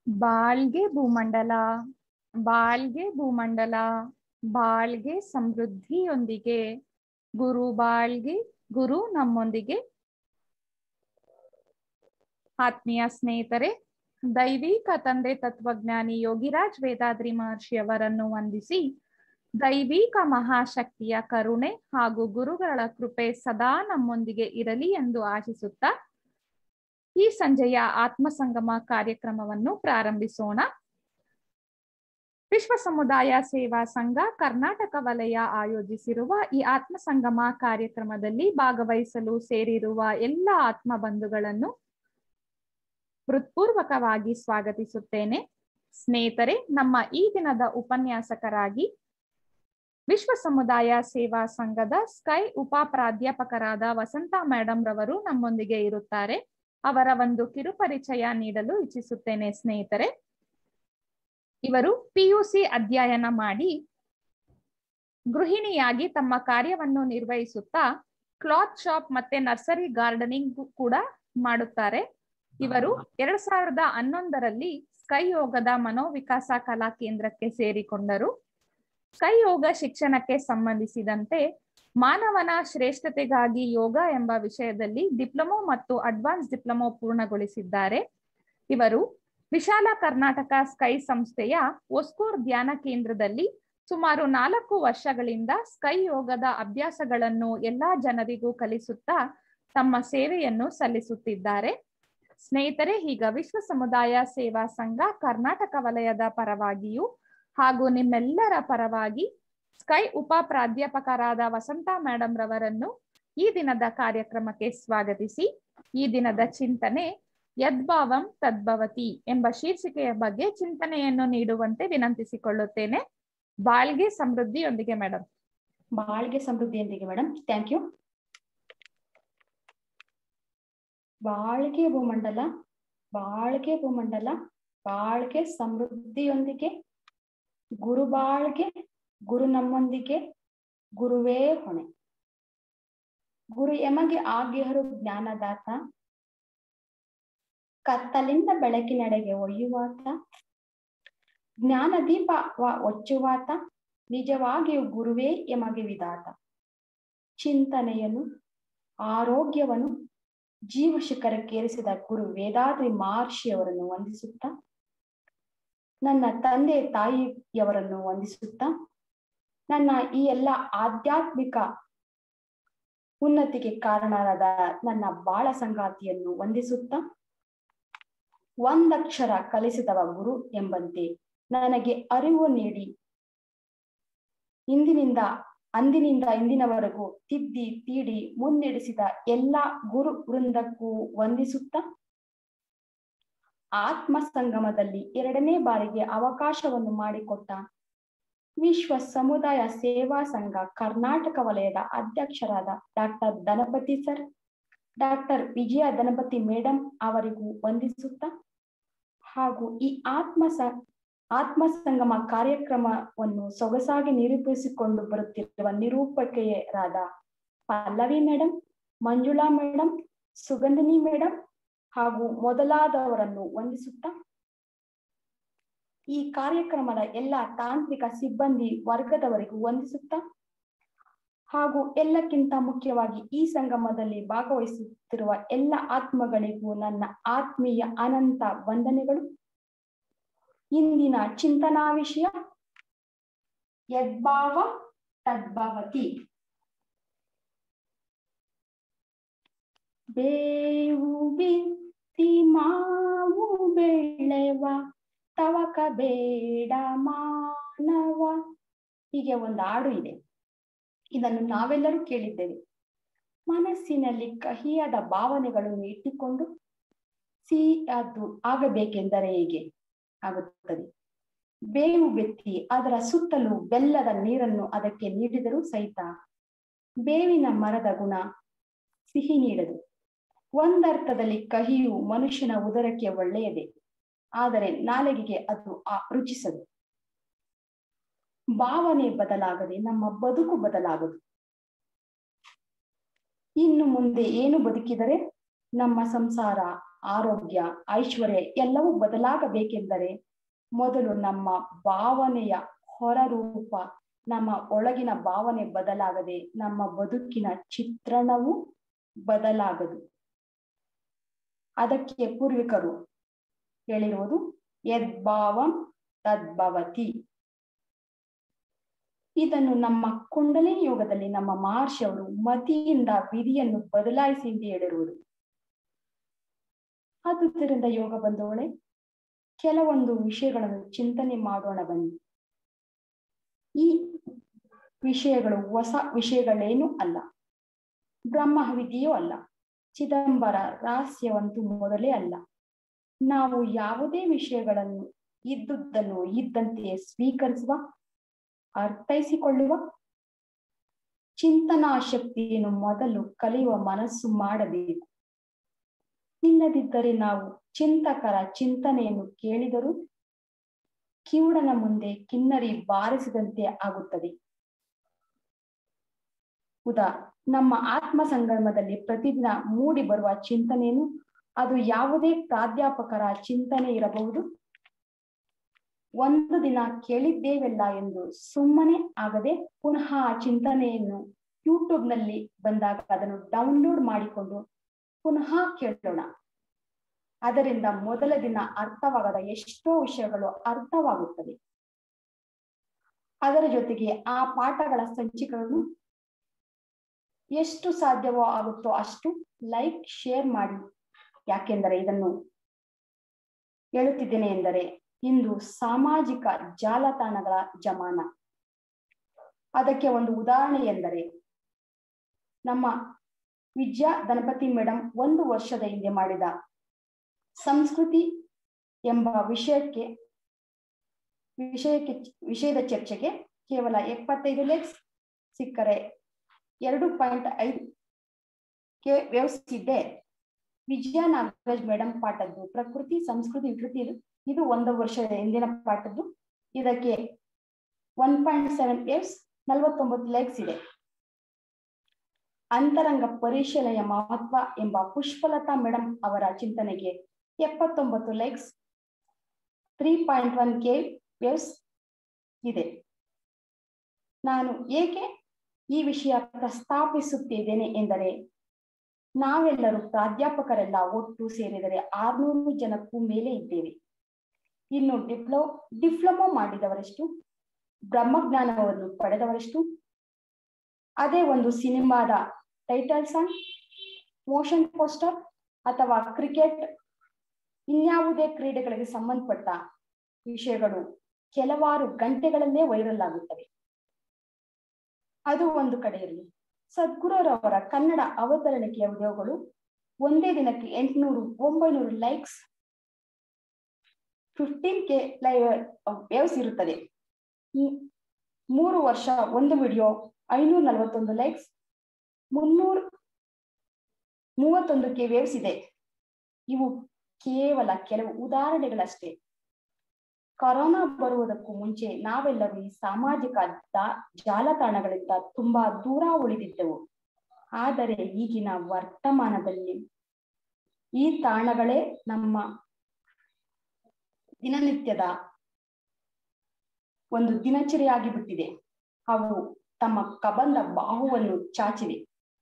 ಬಾಳ್ಗೆ ಭೂಮಂಡಲ ಬಾಳ್ಗೆ ಭೂಮಂಡಲ ಬಾಳ್ಗೆ ಸಮೃದ್ಧಿಯೊಂದಿಗೆ ಗುರು ಬಾಳ್ಗೆ ಗುರು ನಮ್ಮೊಂದಿಗೆ ಆತ್ಮೀಯ ಸ್ನೇಹಿತರೆ ದೈವಿಕ ತಂದೆ ತತ್ವಜ್ಞಾನಿ ಯೋಗಿರಾಜ್ ವೇದಾದ್ರಿ ಮಹರ್ಷಿಯವರನ್ನು ವಂದಿಸಿ ದೈವಿಕ ಮಹಾಶಕ್ತಿಯ ಕರುಣೆ ಹಾಗೂ ಗುರುಗಳ ಕೃಪೆ ಸದಾ ನಮ್ಮೊಂದಿಗೆ ಇರಲಿ ಎಂದು ಆಶಿಸುತ್ತಾ ಈ ಸಂಜೆಯ ಆತ್ಮ ಸಂಗಮ ಕಾರ್ಯಕ್ರಮವನ್ನು ಪ್ರಾರಂಭಿಸೋಣ ವಿಶ್ವ ಸಮುದಾಯ ಸೇವಾ ಸಂಘ ಕರ್ನಾಟಕ ವಲಯ ಆಯೋಜಿಸಿರುವ ಈ ಆತ್ಮ ಸಂಗಮ ಕಾರ್ಯಕ್ರಮದಲ್ಲಿ ಭಾಗವಹಿಸಲು ಸೇರಿರುವ ಎಲ್ಲ ಆತ್ಮ ಬಂಧುಗಳನ್ನು ಹೃತ್ಪೂರ್ವಕವಾಗಿ ಸ್ವಾಗತಿಸುತ್ತೇನೆ ಸ್ನೇಹಿತರೆ ನಮ್ಮ ಈ ದಿನದ ಉಪನ್ಯಾಸಕರಾಗಿ ವಿಶ್ವ ಸಮುದಾಯ ಸೇವಾ ಸಂಘದ ಸ್ಕೈ ಉಪ ಪ್ರಾಧ್ಯಾಪಕರಾದ ವಸಂತ ಮೇಡಮ್ ರವರು ನಮ್ಮೊಂದಿಗೆ ಇರುತ್ತಾರೆ ಅವರ ಒಂದು ಕಿರುಪರಿಚಯ ನೀಡಲು ಇಚ್ಛಿಸುತ್ತೇನೆ ಸ್ನೇಹಿತರೆ ಇವರು ಪಿಯುಸಿ ಅಧ್ಯಯನ ಮಾಡಿ ಗೃಹಿಣಿಯಾಗಿ ತಮ್ಮ ಕಾರ್ಯವನ್ನು ನಿರ್ವಹಿಸುತ್ತಾ ಕ್ಲಾತ್ ಶಾಪ್ ಮತ್ತೆ ನರ್ಸರಿ ಗಾರ್ಡನಿಂಗ್ ಕೂಡ ಮಾಡುತ್ತಾರೆ ಇವರು ಎರಡ್ ಸಾವಿರದ ಹನ್ನೊಂದರಲ್ಲಿ ಸ್ಕೈ ಯೋಗದ ಮನೋವಿಕಾಸ ಕಲಾ ಕೇಂದ್ರಕ್ಕೆ ಸೇರಿಕೊಂಡರು ಸ್ಕೈ ಯೋಗ ಶಿಕ್ಷಣಕ್ಕೆ ಸಂಬಂಧಿಸಿದಂತೆ ಮಾನವನ ಶ್ರೇಷ್ಠತೆಗಾಗಿ ಯೋಗ ಎಂಬ ವಿಷಯದಲ್ಲಿ ಡಿಪ್ಲೊಮೊ ಮತ್ತು ಅಡ್ವಾನ್ಸ್ ಡಿಪ್ಲೊಮೊ ಪೂರ್ಣಗೊಳಿಸಿದ್ದಾರೆ ಇವರು ವಿಶಾಲ ಕರ್ನಾಟಕ ಸ್ಕೈ ಸಂಸ್ಥೆಯ ಒಸ್ಕೂರ್ ಧ್ಯಾನ ಕೇಂದ್ರದಲ್ಲಿ ಸುಮಾರು ನಾಲ್ಕು ವರ್ಷಗಳಿಂದ ಸ್ಕೈ ಯೋಗದ ಅಭ್ಯಾಸಗಳನ್ನು ಎಲ್ಲಾ ಜನರಿಗೂ ಕಲಿಸುತ್ತಾ ತಮ್ಮ ಸೇವೆಯನ್ನು ಸಲ್ಲಿಸುತ್ತಿದ್ದಾರೆ ಸ್ನೇಹಿತರೆ ಈಗ ವಿಶ್ವ ಸಮುದಾಯ ಸೇವಾ ಸಂಘ ಕರ್ನಾಟಕ ವಲಯದ ಪರವಾಗಿಯೂ ಹಾಗೂ ನಿಮ್ಮೆಲ್ಲರ ಪರವಾಗಿ ಸ್ಕೈ ಉಪ ಪ್ರಾಧ್ಯಾಪಕರಾದ ವಸಂತ ಮೇಡಮ್ ರವರನ್ನು ಈ ದಿನದ ಕಾರ್ಯಕ್ರಮಕ್ಕೆ ಸ್ವಾಗತಿಸಿ ಈ ದಿನದ ಚಿಂತನೆ ಯದ್ಭಾವಂ ತದ್ಭವತಿ ಎಂಬ ಶೀರ್ಷಿಕೆಯ ಬಗ್ಗೆ ಚಿಂತನೆಯನ್ನು ನೀಡುವಂತೆ ವಿನಂತಿಸಿಕೊಳ್ಳುತ್ತೇನೆ ಬಾಳ್ಗೆ ಸಮೃದ್ಧಿಯೊಂದಿಗೆ ಮೇಡಮ್ ಬಾಳ್ಗೆ ಸಮೃದ್ಧಿಯೊಂದಿಗೆ ಮೇಡಮ್ ಥ್ಯಾಂಕ್ ಯು ಬಾಳ್ಗೆ ಭೂಮಂಡಲ ಬಾಳ್ಗೆ ಭೂಮಂಡಲ ಬಾಳ್ಗೆ ಸಮೃದ್ಧಿಯೊಂದಿಗೆ ಗುರು ಬಾಳ್ಗೆ ಗುರು ನಮ್ಮೊಂದಿಗೆ ಗುರುವೇ ಹೊಣೆ ಗುರು ಎಮಗೆ ಆಗ್ಯಹರು ಜ್ಞಾನದಾತ ಕತ್ತಲಿಂದ ಬೆಳಕಿನೆಡೆಗೆ ಒಯ್ಯುವಾತ ಜ್ಞಾನ ದೀಪ ಒಚ್ಚುವಾತ ನಿಜವಾಗಿಯೂ ಗುರುವೇ ಎಮಗೆ ವಿಧಾತ ಚಿಂತನೆಯನ್ನು ಆರೋಗ್ಯವನ್ನು ಜೀವ ಶಿಖರಕ್ಕೇರಿಸಿದ ಗುರು ವೇದಾದ್ರಿ ಮಹರ್ಷಿಯವರನ್ನು ವಂದಿಸುತ್ತಾ ನನ್ನ ತಂದೆ ತಾಯಿಯವರನ್ನು ವಂದಿಸುತ್ತಾ ನನ್ನ ಈ ಎಲ್ಲ ಆಧ್ಯಾತ್ಮಿಕ ಉನ್ನತಿಗೆ ಕಾರಣರಾದ ನನ್ನ ಬಾಳ ಸಂಗಾತಿಯನ್ನು ವಂದಿಸುತ್ತಾ ಒಂದಕ್ಷರ ಕಲಿಸಿದವ ಗುರು ಎಂಬಂತೆ ನನಗೆ ಅರಿವು ನೀಡಿ ಇಂದಿನಿಂದ ಅಂದಿನಿಂದ ಇಂದಿನವರೆಗೂ ತಿದ್ದಿ ತೀಡಿ ಮುನ್ನಡೆಸಿದ ಎಲ್ಲ ಗುರು ವೃಂದಕ್ಕೂ ವಂದಿಸುತ್ತಾ ಆತ್ಮ ಸಂಗಮದಲ್ಲಿ ಎರಡನೇ ಬಾರಿಗೆ ಅವಕಾಶವನ್ನು ಮಾಡಿಕೊಟ್ಟ ವಿಶ್ವ ಸಮುದಾಯ ಸೇವಾ ಸಂಘ ಕರ್ನಾಟಕ ವಲಯದ ಅಧ್ಯಕ್ಷರಾದ doctor Dhanapati sir doctor Vijaya Dhanapati madam ಅವರಿಗೂ ವಂದಿಸುತ್ತಾ ಹಾಗೂ ಈ ಆತ್ಮ ಸ ಆತ್ಮ ಸಂಗಮ ಕಾರ್ಯಕ್ರಮವನ್ನು ಸೊಗಸಾಗಿ ನಿರೂಪಿಸಿಕೊಂಡು ಬರುತ್ತಿರುವ ನಿರೂಪಕೆಯರಾದ Pallavi madam Manjula madam Sugandhini madam ಹಾಗೂ ಮೊದಲಾದವರನ್ನು ವಂದಿಸುತ್ತಾ ಈ ಕಾರ್ಯಕ್ರಮದ ಎಲ್ಲ ತಾಂತ್ರಿಕ ಸಿಬ್ಬಂದಿ ವರ್ಗದವರಿಗೂ ವಂದಿಸುತ್ತಾ ಹಾಗೂ ಎಲ್ಲಕ್ಕಿಂತ ಮುಖ್ಯವಾಗಿ ಈ ಸಂಗಮದಲ್ಲಿ ಭಾಗವಹಿಸುತ್ತಿರುವ ಎಲ್ಲ ಆತ್ಮಗಳಿಗೂ ನನ್ನ ಆತ್ಮೀಯ ಅನಂತ ವಂದನೆಗಳು ಇಂದಿನ ಚಿಂತನಾ ವಿಷಯ ಯದ್ಭಾವ ತದ್ಭವತಿ ಬೇವು ಬಿತ್ತಿ ಮಾವು ಬೆಳೆವ ತವಕ ಬೇಡ ಮಾನವ ಹೀಗೆ ಒಂದು ಹಾಡು ಇದೆ ಇದನ್ನು ನಾವೆಲ್ಲರೂ ಕೇಳಿದ್ದೇವೆ ಮನಸ್ಸಿನಲ್ಲಿ ಕಹಿಯಾದ ಭಾವನೆಗಳನ್ನು ಇಟ್ಟುಕೊಂಡು ಸಿಹಿಯಾದ್ದು ಆಗಬೇಕೆಂದರೆ ಹೇಗೆ ಆಗುತ್ತದೆ ಬೇವು ಬೆತ್ತಿ ಅದರ ಸುತ್ತಲೂ ಬೆಲ್ಲದ ನೀರನ್ನು ಅದಕ್ಕೆ ನೀಡಿದರೂ ಸಹಿತ ಬೇವಿನ ಮರದ ಗುಣ ಸಿಹಿ ನೀಡದು ಒಂದರ್ಥದಲ್ಲಿ ಕಹಿಯು ಮನುಷ್ಯನ ಉದರಕ್ಕೆ ಒಳ್ಳೆಯದೇ ಆದರೆ ನಾಲಿಗೆಗೆ ಅದು ಆ ರುಚಿಸದು ಭಾವನೆ ಬದಲಾಗದೆ ನಮ್ಮ ಬದುಕು ಬದಲಾಗದು ಇನ್ನು ಮುಂದೆ ಏನು ಬದುಕಿದರೆ ನಮ್ಮ ಸಂಸಾರ ಆರೋಗ್ಯ ಐಶ್ವರ್ಯ ಎಲ್ಲವೂ ಬದಲಾಗಬೇಕೆಂದರೆ ಮೊದಲು ನಮ್ಮ ಭಾವನೆಯ ಹೊರರೂಪ ನಮ್ಮ ಒಳಗಿನ ಭಾವನೆ ಬದಲಾಗದೆ ನಮ್ಮ ಬದುಕಿನ ಚಿತ್ರಣವು ಬದಲಾಗದು ಅದಕ್ಕೆ ಪೂರ್ವಿಕರು ಹೇಳಿರುವುದು ಯದ್ಭಾವಂ ತದ್ಭವತಿ ಇದನ್ನು ನಮ್ಮ ಕುಂಡಲಿನಿ ಯೋಗದಲ್ಲಿ ನಮ್ಮ ಮಹರ್ಷಿ ಅವರು ಮತಿಯಿಂದ ವಿಧಿಯನ್ನು ಬದಲಾಯಿಸಿ ಎಂದು ಹೇಳಿರುವುದು ಆದುದರಿಂದ ಯೋಗ ಬಂದವಳೆ ಕೆಲವೊಂದು ವಿಷಯಗಳನ್ನು ಚಿಂತನೆ ಮಾಡೋಣ ಬನ್ನಿ ಈ ವಿಷಯಗಳು ಹೊಸ ವಿಷಯಗಳೇನೂ ಅಲ್ಲ ಬ್ರಹ್ಮ ವಿಧಿಯೂ ಅಲ್ಲ ಚಿದಂಬರ ರಹಸ್ಯವಂತೂ ಮೊದಲೇ ಅಲ್ಲ ನಾವು ಯಾವುದೇ ವಿಷಯಗಳನ್ನು ಇದ್ದುದನ್ನು ಇದ್ದಂತೆಯೇ ಸ್ವೀಕರಿಸುವ ಅರ್ಥೈಸಿಕೊಳ್ಳುವ ಚಿಂತನಾ ಶಕ್ತಿಯನ್ನು ಮೊದಲು ಕಲಿಯುವ ಮನಸ್ಸು ಮಾಡಬೇಕು ಇಲ್ಲದಿದ್ದರೆ ನಾವು ಚಿಂತಕರ ಚಿಂತನೆಯನ್ನು ಕೇಳಿದರೂ ಕಿವುಡನ ಮುಂದೆ ಕಿನ್ನರಿ ಬಾರಿಸಿದಂತೆ ಆಗುತ್ತದೆ ಉದಾ ನಮ್ಮ ಆತ್ಮ ಸಂಗಮದಲ್ಲಿ ಪ್ರತಿದಿನ ಮೂಡಿ ಬರುವ ಚಿಂತನೆಯನ್ನು ಅದು ಯಾವುದೇ ಪ್ರಾಧ್ಯಾಪಕರ ಚಿಂತನೆ ಇರಬಹುದು ಒಂದು ದಿನ ಕೇಳಿದ್ದೇವೆಲ್ಲ ಎಂದು ಸುಮ್ಮನೆ ಆಗದೆ ಪುನಃ ಆ ಚಿಂತನೆಯನ್ನು ಯೂಟ್ಯೂಬ್ ನಲ್ಲಿ ಬಂದಾಗ ಅದನ್ನು ಡೌನ್ಲೋಡ್ ಮಾಡಿಕೊಂಡು ಪುನಃ ಕೇಳೋಣ ಅದರಿಂದ ಮೊದಲ ದಿನ ಅರ್ಥವಾಗದ ಎಷ್ಟೋ ವಿಷಯಗಳು ಅರ್ಥವಾಗುತ್ತದೆ ಅದರ ಜೊತೆಗೆ ಆ ಪಾಠಗಳ ಸಂಚಿಕೆಗಳನ್ನು ಎಷ್ಟು ಸಾಧ್ಯವೋ ಆಗುತ್ತೋ ಅಷ್ಟು ಲೈಕ್ ಶೇರ್ ಮಾಡಿ ಯಾಕೆಂದರೆ ಇದನ್ನು ಹೇಳುತ್ತಿದ್ದೇನೆ ಎಂದರೆ ಇಂದು ಸಾಮಾಜಿಕ ಜಾಲತಾಣಗಳ ಜಮಾನ ಅದಕ್ಕೆ ಒಂದು ಉದಾಹರಣೆ ಎಂದರೆ ನಮ್ಮ ವಿದ್ಯಾ ಗಣಪತಿ ಮೇಡಮ್ ಒಂದು ವರ್ಷದ ಹಿಂದೆ ಮಾಡಿದ ಸಂಸ್ಕೃತಿ ಎಂಬ ವಿಷಯಕ್ಕೆ ವಿಷಯಕ್ಕೆ ವಿಷಯದ ಚರ್ಚೆಗೆ ಕೇವಲ ಎಪ್ಪತ್ತೈದು ಲೆಕ್ಸ್ ಸಿಕ್ಕರೆ ಎರಡು ಪಾಯಿಂಟ್ ಐದು ಕೆ ವ್ಯವಸ್ಥಿಸಿದ್ದೆ ವಿಜಯ ನಾಗರಾಜ್ ಮೇಡಮ್ ಪಾಠದ್ದು ಪ್ರಕೃತಿ ಸಂಸ್ಕೃತಿ ವಿಕೃತಿ ಇದು ಒಂದು ವರ್ಷದ ಹಿಂದಿನ ಪಾಠದ್ದು ಇದಕ್ಕೆ ಒನ್ ಪಾಯಿಂಟ್ ಸೆವೆನ್ ವೇವ್ಸ್ ನಲವತ್ತೊಂಬತ್ತು ಲೈಕ್ಸ್ ಇದೆ ಅಂತರಂಗ ಪರಿಶೀಲನೆಯ ಮಹತ್ವ ಎಂಬ ಪುಷ್ಪಲತಾ ಮೇಡಮ್ ಅವರ ಚಿಂತನೆಗೆ ಎಪ್ಪತ್ತೊಂಬತ್ತು likes three point one K views ಇದೆ ನಾನು ಏಕೆ ಈ ವಿಷಯ ಪ್ರಸ್ತಾಪಿಸುತ್ತಿದ್ದೇನೆ ಎಂದರೆ ನಾವೆಲ್ಲರೂ ಪ್ರಾಧ್ಯಾಪಕರೆಲ್ಲ ಒಟ್ಟು ಸೇರಿದರೆ ಆರ್ನೂರು ಜನಕ್ಕೂ ಮೇಲೆ ಇದ್ದೇವೆ ಇನ್ನು ಡಿಪ್ಲೊ ಡಿಪ್ಲೊಮೊ ಮಾಡಿದವರೆಷ್ಟು ಬ್ರಹ್ಮಜ್ಞಾನವನ್ನು ಪಡೆದವರೆಷ್ಟು ಅದೇ ಒಂದು ಸಿನಿಮಾದ ಟೈಟಲ್ ಸಾಂಗ್ ಮೋಷನ್ ಪೋಸ್ಟರ್ ಅಥವಾ ಕ್ರಿಕೆಟ್ ಇನ್ಯಾವುದೇ ಕ್ರೀಡೆಗಳಿಗೆ ಸಂಬಂಧಪಟ್ಟ ವಿಷಯಗಳು ಕೆಲವಾರು ಗಂಟೆಗಳಲ್ಲೇ ವೈರಲ್ ಆಗುತ್ತವೆ ಅದು ಒಂದು ಕಡೆ ಇರಲಿ ಸದ್ಗುರುರವರ ಕನ್ನಡ ಅವತರಣಿಕೆಯ ವಿಡಿಯೋಗಳು ಒಂದೇ ದಿನಕ್ಕೆ ಎಂಟುನೂರು ಒಂಬೈನೂರು likes fifteen K live views ಇರುತ್ತದೆ ಮೂರು ವರ್ಷ ಒಂದು ವಿಡಿಯೋ ಐನೂರ ನಲವತ್ತೊಂದು ಲೈಕ್ಸ್ ಮುನ್ನೂರ ಮೂವತ್ತೊಂದು ಕೆ ವೇವ್ಸ್ ಇದೆ ಇವು ಕೇವಲ ಕೆಲವು ಉದಾಹರಣೆಗಳಷ್ಟೇ ಕೊರೋನಾ ಬರುವುದಕ್ಕೂ ಮುಂಚೆ ನಾವೆಲ್ಲರೂ ಈ ಸಾಮಾಜಿಕ ಜಾಲತಾಣಗಳಿಂದ ತುಂಬಾ ದೂರ ಉಳಿದಿದ್ದೆವು ಆದರೆ ಈಗಿನ ವರ್ತಮಾನದಲ್ಲಿ ಈ ತಾಣಗಳೇ ನಮ್ಮ ದಿನನಿತ್ಯದ ಒಂದು ದಿನಚರಿಯಾಗಿ ಬಿಟ್ಟಿದೆ ಅವು ತಮ್ಮ ಕಬಂದ ಬಾಹುವನ್ನು ಚಾಚಿವೆ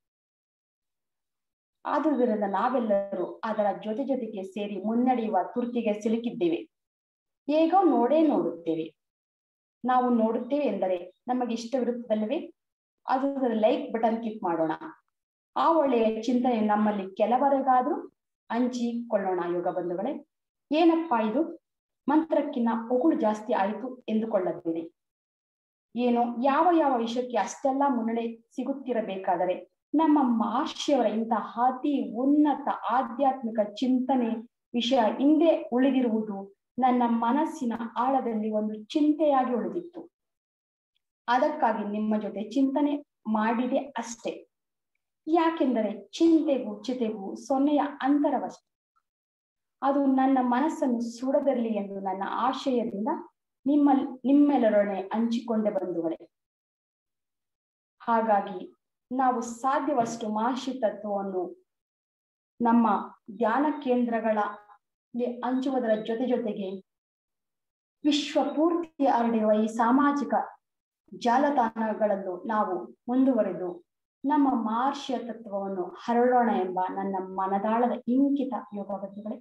ಆದುದರಿಂದ ನಾವೆಲ್ಲರೂ ಅದರ ಜೊತೆ ಜೊತೆಗೆ ಸೇರಿ ಮುನ್ನಡೆಯುವ ತುರ್ತಿಗೆ ಸಿಲುಕಿದ್ದೇವೆ ಹೇಗೋ ನೋಡೇ ನೋಡುತ್ತೇವೆ ನಾವು ನೋಡುತ್ತೇವೆ ಎಂದರೆ ನಮಗೆ ಇಷ್ಟವಿರುತ್ತದಲ್ಲವೇ ಅದರ ಲೈಕ್ ಬಟನ್ ಕ್ಲಿಕ್ ಮಾಡೋಣ ಆ ಒಳ್ಳೆಯ ಚಿಂತನೆ ನಮ್ಮಲ್ಲಿ ಕೆಲವರಿಗಾದ್ರೂ ಹಂಚಿಕೊಳ್ಳೋಣ ಯೋಗ ಬಂಧುಗಳೇ ಏನಪ್ಪಾ ಇದು ಮಂತ್ರಕ್ಕಿನ್ನ ಹೊಗಳು ಜಾಸ್ತಿ ಆಯಿತು ಎಂದುಕೊಳ್ಳಬೇಡಿ ಏನೋ ಯಾವ ಯಾವ ವಿಷಯಕ್ಕೆ ಅಷ್ಟೆಲ್ಲ ಮುನ್ನಡೆ ಸಿಗುತ್ತಿರಬೇಕಾದರೆ ನಮ್ಮ ಮಹರ್ಷಿಯವರ ಇಂತಹ ಅತಿ ಉನ್ನತ ಆಧ್ಯಾತ್ಮಿಕ ಚಿಂತನೆ ವಿಷಯ ಹಿಂದೆ ಉಳಿದಿರುವುದು ನನ್ನ ಮನಸ್ಸಿನ ಆಳದಲ್ಲಿ ಒಂದು ಚಿಂತೆಯಾಗಿ ಉಳಿದಿತ್ತು ಅದಕ್ಕಾಗಿ ನಿಮ್ಮ ಜೊತೆ ಚಿಂತನೆ ಮಾಡಿದೆ ಅಷ್ಟೇ ಯಾಕೆಂದರೆ ಚಿಂತೆಗೂ ಚಿತೆಗೂ ಸೊನ್ನೆಯ ಅಂತರವಷ್ಟೇ ಅದು ನನ್ನ ಮನಸ್ಸನ್ನು ಸುಡದಿರಲಿ ಎಂದು ನನ್ನ ಆಶಯದಿಂದ ನಿಮ್ಮ ನಿಮ್ಮೆಲ್ಲರೊಡನೆ ಹಂಚಿಕೊಂಡೆ ಬಂಧುಗಳೇ ಹಾಗಾಗಿ ನಾವು ಸಾಧ್ಯವಷ್ಟು ಮಹರ್ಷಿ ತತ್ವವನ್ನು ನಮ್ಮ ಧ್ಯಾನ ಕೇಂದ್ರಗಳ ಹಂಚುವುದರ ಜೊತೆ ಜೊತೆಗೆ ವಿಶ್ವ ಪೂರ್ತಿ ಹರಡಿರುವ ಈ ಸಾಮಾಜಿಕ ಜಾಲತಾಣಗಳಲ್ಲೂ ನಾವು ಮುಂದುವರೆದು ನಮ್ಮ ಮಹರ್ಷಿಯ ತತ್ವವನ್ನು ಹರಡೋಣ ಎಂಬ ನನ್ನ ಮನದಾಳದ ಇಂಕಿತ ಯೋಗವತಿಗಳೇ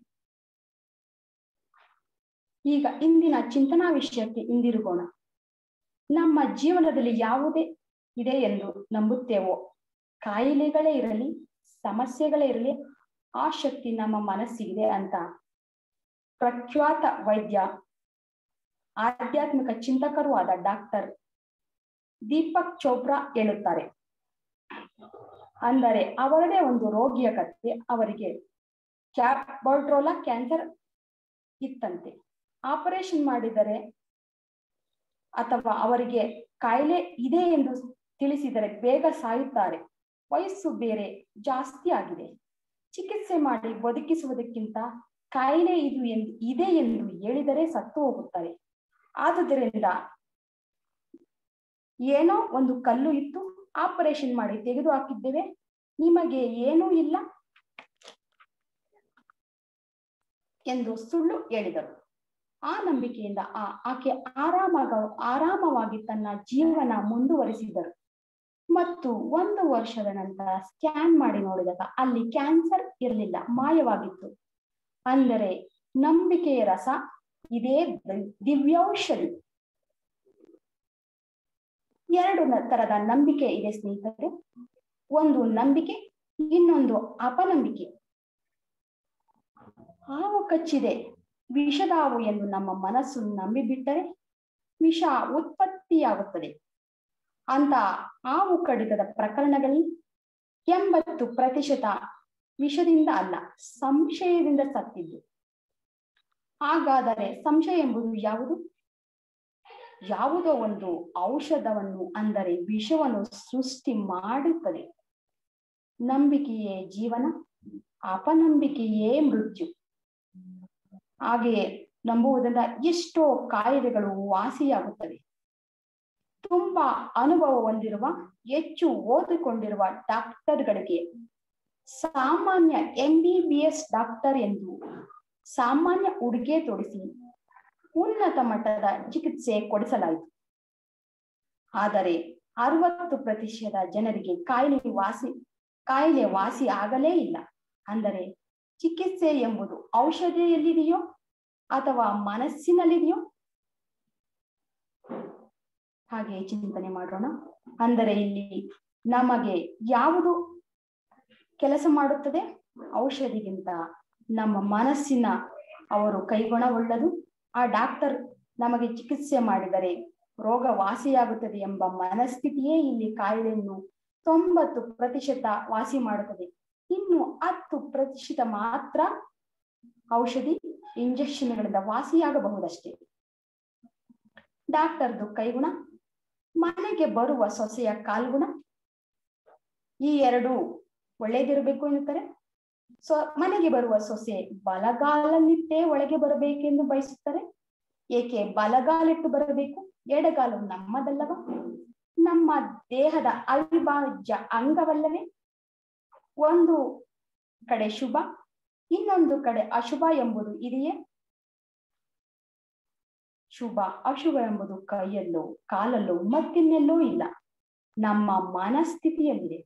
ಈಗ ಇಂದಿನ ಚಿಂತನಾ ವಿಷಯಕ್ಕೆ ಹಿಂದಿರುಗೋಣ ನಮ್ಮ ಜೀವನದಲ್ಲಿ ಯಾವುದೇ ಇದೆ ಎಂದು ನಂಬುತ್ತೇವೋ ಕಾಯಿಲೆಗಳೇ ಇರಲಿ ಸಮಸ್ಯೆಗಳೇ ಇರಲಿ ಆ ಶಕ್ತಿ ನಮ್ಮ ಮನಸ್ಸಿಗಿದೆ ಅಂತ ಪ್ರಖ್ಯಾತ ವೈದ್ಯ ಆಧ್ಯಾತ್ಮಿಕ ಚಿಂತಕರೂ ಆದ ಡಾಕ್ಟರ್ ದೀಪಕ್ ಚೋಪ್ರಾ ಹೇಳುತ್ತಾರೆ ಅಂದರೆ ಅವರದೇ ಒಂದು ರೋಗಿಯ ಕಥೆ ಅವರಿಗೆ ಕ್ಯಾಬರ್ಡ್ರೋಲಾ ಕ್ಯಾನ್ಸರ್ ಇತ್ತಂತೆ ಆಪರೇಷನ್ ಮಾಡಿದರೆ ಅಥವಾ ಅವರಿಗೆ ಕಾಯಿಲೆ ಇದೆ ಎಂದು ತಿಳಿಸಿದರೆ ಬೇಗ ಸಾಯುತ್ತಾರೆ ವಯಸ್ಸು ಬೇರೆ ಜಾಸ್ತಿ ಆಗಿದೆ ಚಿಕಿತ್ಸೆ ಮಾಡಿ ಬದುಕಿಸುವುದಕ್ಕಿಂತ ಕಾಯಿಲೆ ಇದು ಎಂದು ಇದೆ ಎಂದು ಹೇಳಿದರೆ ಸತ್ತು ಹೋಗುತ್ತಾರೆ ಆದುದರಿಂದ ಏನೋ ಒಂದು ಕಲ್ಲು ಇತ್ತು ಆಪರೇಷನ್ ಮಾಡಿ ತೆಗೆದು ಹಾಕಿದ್ದೇವೆ ನಿಮಗೆ ಏನೂ ಇಲ್ಲ ಎಂದು ಸುಳ್ಳು ಹೇಳಿದರು ಆ ನಂಬಿಕೆಯಿಂದ ಆ ಆಕೆ ಆರಾಮಾಗ ಆರಾಮವಾಗಿ ತನ್ನ ಜೀವನ ಮುಂದುವರಿಸಿದರು ಮತ್ತು ಒಂದು ವರ್ಷದ ನಂತರ ಸ್ಕ್ಯಾನ್ ಮಾಡಿ ನೋಡಿದಾಗ ಅಲ್ಲಿ ಕ್ಯಾನ್ಸರ್ ಇರಲಿಲ್ಲ ಮಾಯವಾಗಿತ್ತು ಅಂದರೆ ನಂಬಿಕೆಯ ರಸ ಇದೇ ದಿವ್ಯೌಷಧಿ ಎರಡು ತರದ ನಂಬಿಕೆ ಇದೆ ಸ್ನೇಹಿತರೆ ಒಂದು ನಂಬಿಕೆ ಇನ್ನೊಂದು ಅಪನಂಬಿಕೆ ಹಾವು ಕಚ್ಚಿದೆ ವಿಷದಾವು ಎಂದು ನಮ್ಮ ಮನಸ್ಸು ನಂಬಿಬಿಟ್ಟರೆ ವಿಷ ಉತ್ಪತ್ತಿಯಾಗುತ್ತದೆ ಅಂತ ಹಾವು ಕಡಿತದ ಪ್ರಕರಣಗಳಲ್ಲಿ ಎಂಬತ್ತು ಪ್ರತಿಶತ ವಿಷದಿಂದ ಅಲ್ಲ ಸಂಶಯದಿಂದ ಸತ್ತಿದ್ದು ಹಾಗಾದರೆ ಸಂಶಯ ಎಂಬುದು ಯಾವುದು ಯಾವುದೋ ಒಂದು ಔಷಧವನ್ನು ಅಂದರೆ ವಿಷವನ್ನು ಸೃಷ್ಟಿ ಮಾಡುತ್ತದೆ ನಂಬಿಕೆಯೇ ಜೀವನ ಅಪನಂಬಿಕೆಯೇ ಮೃತ್ಯು ಹಾಗೆಯೇ ನಂಬುವುದರಿಂದ ಎಷ್ಟೋ ಕಾಯಿಲೆಗಳು ವಾಸಿಯಾಗುತ್ತವೆ ತುಂಬಾ ಅನುಭವ ಹೊಂದಿರುವ ಹೆಚ್ಚು ಓದಿಕೊಂಡಿರುವ ಡಾಕ್ಟರ್ಗಳಿಗೆ ಸಾಮಾನ್ಯ M B B S doctor ಎಂದು ಸಾಮಾನ್ಯ ಉಡುಗೆ ತೊಡಿಸಿ ಉನ್ನತ ಮಟ್ಟದ ಚಿಕಿತ್ಸೆ ಕೊಡಿಸಲಾಯಿತು ಆದರೆ ಅರವತ್ತು ಪ್ರತಿಶತ ಜನರಿಗೆ ಕಾಯಿಲೆ ವಾಸಿ ಕಾಯಿಲೆ ವಾಸಿ ಆಗಲೇ ಇಲ್ಲ ಅಂದರೆ ಚಿಕಿತ್ಸೆ ಎಂಬುದು ಔಷಧಿಯಲ್ಲಿದೆಯೋ ಅಥವಾ ಮನಸ್ಸಿನಲ್ಲಿದೆಯೋ ಹಾಗೆ ಚಿಂತನೆ ಮಾಡೋಣ ಅಂದರೆ ಇಲ್ಲಿ ನಮಗೆ ಯಾವುದು ಕೆಲಸ ಮಾಡುತ್ತದೆ ಔಷಧಿಗಿಂತ ನಮ್ಮ ಮನಸ್ಸಿನ ಅವರು ಕೈಗುಣ ಒಳ್ಳದು ಆ ಡಾಕ್ಟರ್ ನಮಗೆ ಚಿಕಿತ್ಸೆ ಮಾಡಿದರೆ ರೋಗ ವಾಸಿಯಾಗುತ್ತದೆ ಎಂಬ ಮನಸ್ಥಿತಿಯೇ ಇಲ್ಲಿ ಕಾಯಿಲೆಯನ್ನು ತೊಂಬತ್ತು ಪ್ರತಿಶತ ವಾಸಿ ಮಾಡುತ್ತದೆ ಇನ್ನು ಹತ್ತು ಪ್ರತಿಶತ ಮಾತ್ರ ಔಷಧಿ ಇಂಜೆಕ್ಷನ್ಗಳಿಂದ ವಾಸಿಯಾಗಬಹುದಷ್ಟೇ ಡಾಕ್ಟರ್ದು ಕೈಗುಣ ಮನೆಗೆ ಬರುವ ಸೊಸೆಯ ಕಾಲ್ಗುಣ ಈ ಎರಡು ಒಳ್ಳೇದಿರಬೇಕು ಎನ್ನುತ್ತಾರೆ ಸೊ ಮನೆಗೆ ಬರುವ ಸೊಸೆ ಬಲಗಾಲನ್ನಿಟ್ಟೇ ಒಳಗೆ ಬರಬೇಕೆಂದು ಬಯಸುತ್ತಾರೆ ಏಕೆ ಬಲಗಾಲಿಟ್ಟು ಬರಬೇಕು ಎಡಗಾಲು ನಮ್ಮದಲ್ಲವ ನಮ್ಮ ದೇಹದ ಅವಿಭಾಜ್ಯ ಅಂಗವಲ್ಲವೇ ಒಂದು ಕಡೆ ಶುಭ ಇನ್ನೊಂದು ಕಡೆ ಅಶುಭ ಎಂಬುದು ಇದೆಯೇ ಶುಭ ಅಶುಭ ಎಂಬುದು ಕೈಯಲ್ಲೋ ಕಾಲಲ್ಲೋ ಮತ್ತಿನ್ನೆಲ್ಲೋ ಇಲ್ಲ ನಮ್ಮ ಮನಸ್ಥಿತಿಯಲ್ಲಿದೆ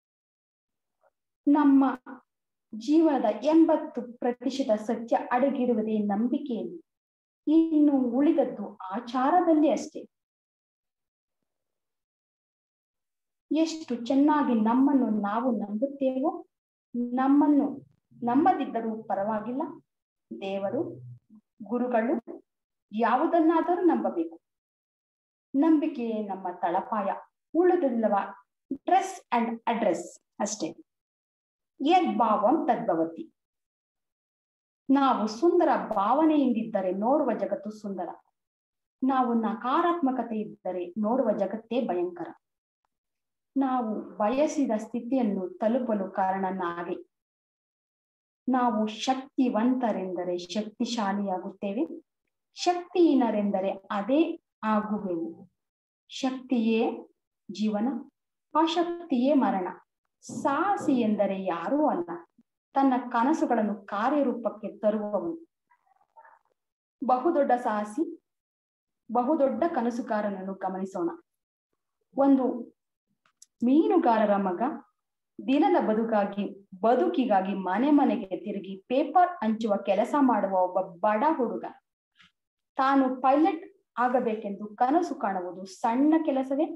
ನಮ್ಮ ಜೀವನದ ಎಂಬತ್ತು ಪ್ರತಿಶತ ಸತ್ಯ ಅಡಗಿರುವುದೇ ನಂಬಿಕೆಯಲ್ಲಿ ಇನ್ನು ಉಳಿದದ್ದು ಆಚಾರದಲ್ಲಿ ಅಷ್ಟೇ ಎಷ್ಟು ಚೆನ್ನಾಗಿ ನಮ್ಮನ್ನು ನಾವು ನಂಬುತ್ತೇವೋ ನಮ್ಮನ್ನು ನಂಬದಿದ್ದರೂ ಪರವಾಗಿಲ್ಲ ದೇವರು ಗುರುಗಳು ಯಾವುದನ್ನಾದರೂ ನಂಬಬೇಕು ನಂಬಿಕೆಯೇ ನಮ್ಮ ತಳಪಾಯ ಉಳಿದಿಲ್ಲವ ಡ್ರೆಸ್ ಅಂಡ್ ಅಡ್ರೆಸ್ ಅಷ್ಟೇ ಯದ್ಭಾವಂ ತದ್ಭವತಿ ನಾವು ಸುಂದರ ಭಾವನೆಯಿಂದಿದ್ದರೆ ನೋಡುವ ಜಗತ್ತು ಸುಂದರ ನಾವು ನಕಾರಾತ್ಮಕತೆ ಇದ್ದರೆ ನೋಡುವ ಜಗತ್ತೇ ಭಯಂಕರ ನಾವು ಬಯಸಿದ ಸ್ಥಿತಿಯನ್ನು ತಲುಪಲು ಕಾರಣ ನಾವೇ ನಾವು ಶಕ್ತಿವಂತರೆಂದರೆ ಶಕ್ತಿಶಾಲಿಯಾಗುತ್ತೇವೆ ಶಕ್ತಿಹೀನರೆಂದರೆ ಅದೇ ಆಗುವೆವು ಶಕ್ತಿಯೇ ಜೀವನ ಅಶಕ್ತಿಯೇ ಮರಣ ಸಾಹಸಿ ಎಂದರೆ ಯಾರೂ ಅಲ್ಲ ತನ್ನ ಕನಸುಗಳನ್ನು ಕಾರ್ಯರೂಪಕ್ಕೆ ತರುವವನು ಬಹುದೊಡ್ಡ ಸಾಹಸಿ ಬಹುದೊಡ್ಡ ಕನಸುಗಾರನನ್ನು ಗಮನಿಸೋಣ ಒಂದು ಮೀನುಗಾರರ ಮಗ ದಿನದ ಬದುಕಾಗಿ ಬದುಕಿಗಾಗಿ ಮನೆ ಮನೆಗೆ ತಿರುಗಿ ಪೇಪರ್ ಹಂಚುವ ಕೆಲಸ ಮಾಡುವ ಒಬ್ಬ ಬಡ ಹುಡುಗ ತಾನು ಪೈಲಟ್ ಆಗಬೇಕೆಂದು ಕನಸು ಕಾಣುವುದು ಸಣ್ಣ ಕೆಲಸವೇ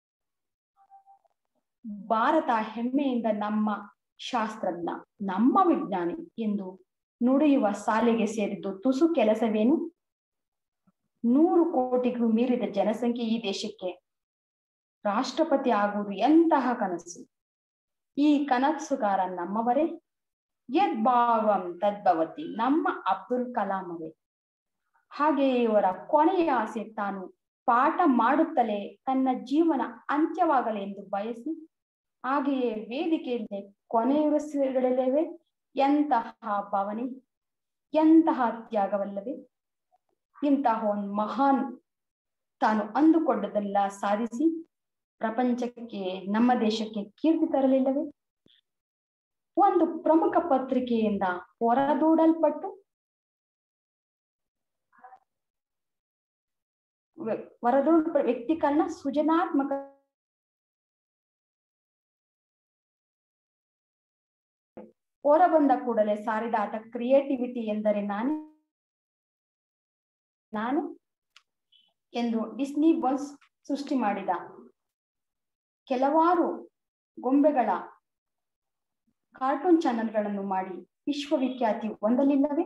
ಭಾರತ ಹೆಮ್ಮೆಯಿಂದ ನಮ್ಮ ಶಾಸ್ತ್ರಜ್ಞ ನಮ್ಮ ವಿಜ್ಞಾನಿ ಎಂದು ನುಡಿಯುವ ಸಾಲಿಗೆ ಸೇರಿದ್ದು ತುಸು ಕೆಲಸವೇನು ನೂರು ಕೋಟಿಗೂ ಮೀರಿದ ಜನಸಂಖ್ಯೆ ಈ ದೇಶಕ್ಕೆ ರಾಷ್ಟ್ರಪತಿ ಆಗುವುದು ಎಂತಹ ಕನಸು ಈ ಕನಸುಗಾರ ನಮ್ಮವರೇ ಯದ್ಭಾವಂ ತದ್ಭವತಿ ನಮ್ಮ ಅಬ್ದುಲ್ ಕಲಾಮವೇ ಹಾಗೆಯೇ ಇವರ ಕೊನೆಯ ಆಸೆ ತಾನು ಪಾಠ ಮಾಡುತ್ತಲೇ ತನ್ನ ಜೀವನ ಅಂತ್ಯವಾಗಲಿ ಎಂದು ಬಯಸಿ ಹಾಗೆಯೇ ವೇದಿಕೆಯಲ್ಲಿ ಕೊನೆಯುರಿಸಲಿವೆ ಎಂತಹ ಭಾವನೆ ಎಂತಹ ತ್ಯಾಗವಲ್ಲವೇ ಇಂತಹ ಒಂದು ಮಹಾನ್ ತಾನು ಅಂದುಕೊಂಡದೆಲ್ಲ ಸಾಧಿಸಿ ಪ್ರಪಂಚಕ್ಕೆ ನಮ್ಮ ದೇಶಕ್ಕೆ ಕೀರ್ತಿ ತರಲಿಲ್ಲವೇ ಒಂದು ಪ್ರಮುಖ ಪತ್ರಿಕೆಯಿಂದ ಹೊರದೂಡಲ್ಪಟ್ಟು ಹೊರದೂಡ ವ್ಯಕ್ತೀಕರಣ ಸೃಜನಾತ್ಮಕ ಹೊರ ಬಂದ ಕೂಡಲೇ ಸಾರಿದ ಆತ ಕ್ರಿಯೇಟಿವಿಟಿ ಎಂದರೆ ನಾನು ನಾನು ಎಂದು ಡಿಸ್ನಿ ಬನ್ಸ್ ಸೃಷ್ಟಿ ಮಾಡಿದ ಕೆಲವಾರು ಗೊಂಬೆಗಳ ಕಾರ್ಟೂನ್ ಚಾನೆಲ್ಗಳನ್ನು ಮಾಡಿ ವಿಶ್ವವಿಖ್ಯಾತಿ ಹೊಂದಲಿಲ್ಲವೇ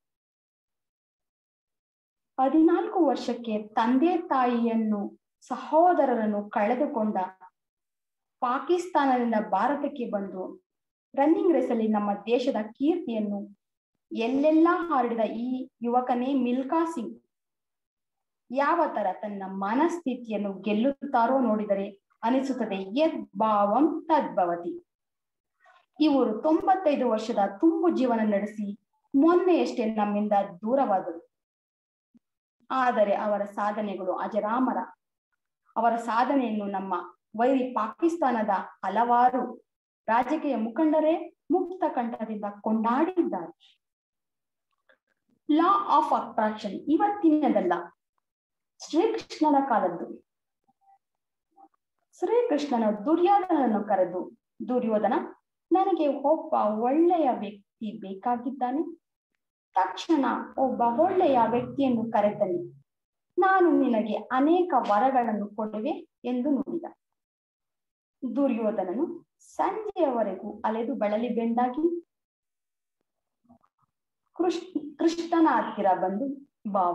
ಹದಿನಾಲ್ಕು ವರ್ಷಕ್ಕೆ ತಂದೆ ತಾಯಿಯನ್ನು ಸಹೋದರರನ್ನು ಕಳೆದುಕೊಂಡ ಪಾಕಿಸ್ತಾನದಿಂದ ಭಾರತಕ್ಕೆ ಬಂದು ರನ್ನಿಂಗ್ ರೇಸ್ ಅಲ್ಲಿ ನಮ್ಮ ದೇಶದ ಕೀರ್ತಿಯನ್ನು ಎಲ್ಲೆಲ್ಲಾ ಹರಡಿದ ಈ ಯುವಕನೇ ಮಿಲ್ಕಾ ಸಿಂಗ್ ಯಾವ ತರ ತನ್ನ ಮನಸ್ಥಿತಿಯನ್ನು ಗೆಲ್ಲುತ್ತಾರೋ ನೋಡಿದರೆ ಅನಿಸುತ್ತದೆ ಯದ್ ಭಾವಂ ತದ್ಭವತಿ ಇವರು ತೊಂಬತ್ತೈದು ವರ್ಷದ ತುಂಬು ಜೀವನ ನಡೆಸಿ ಮೊನ್ನೆಯಷ್ಟೇ ನಮ್ಮಿಂದ ದೂರವಾದರು ಆದರೆ ಅವರ ಸಾಧನೆಗಳು ಅಜರಾಮರ ಅವರ ಸಾಧನೆಯನ್ನು ನಮ್ಮ ವೈರಿ ಪಾಕಿಸ್ತಾನದ ಹಲವಾರು ರಾಜಕೀಯ ಮುಖಂಡರೇ ಮುಕ್ತ ಕಂಠದಿಂದ ಕೊಂಡಾಡಿದ್ದಾರೆ ಲಾ ಆಫ್ ಅಟ್ರಾಕ್ಷನ್ ಇವತ್ತಿನದಲ್ಲ ಶ್ರೀಕೃಷ್ಣನ ಕಾಲದ್ದು ಶ್ರೀಕೃಷ್ಣನ ದುರ್ಯೋಧನನ್ನು ಕರೆದು ದುರ್ಯೋಧನ ನನಗೆ ಒಬ್ಬ ಒಳ್ಳೆಯ ವ್ಯಕ್ತಿ ಬೇಕಾಗಿದ್ದಾನೆ ತಕ್ಷಣ ಒಬ್ಬ ಒಳ್ಳೆಯ ವ್ಯಕ್ತಿಯನ್ನು ಕರೆತನ್ನಿ ನಾನು ನಿನಗೆ ಅನೇಕ ವರಗಳನ್ನು ಕೊಡುವೆ ಎಂದು ನುಡಿದ ದುರ್ಯೋಧನನು ಸಂಜೆಯವರೆಗೂ ಅಲೆದು ಬಳಲಿ ಬೆಂಡಾಗಿ ಕೃಷ್ಣ ಕೃಷ್ಣನ ಹತ್ತಿರ ಬಂದು ಬಾವ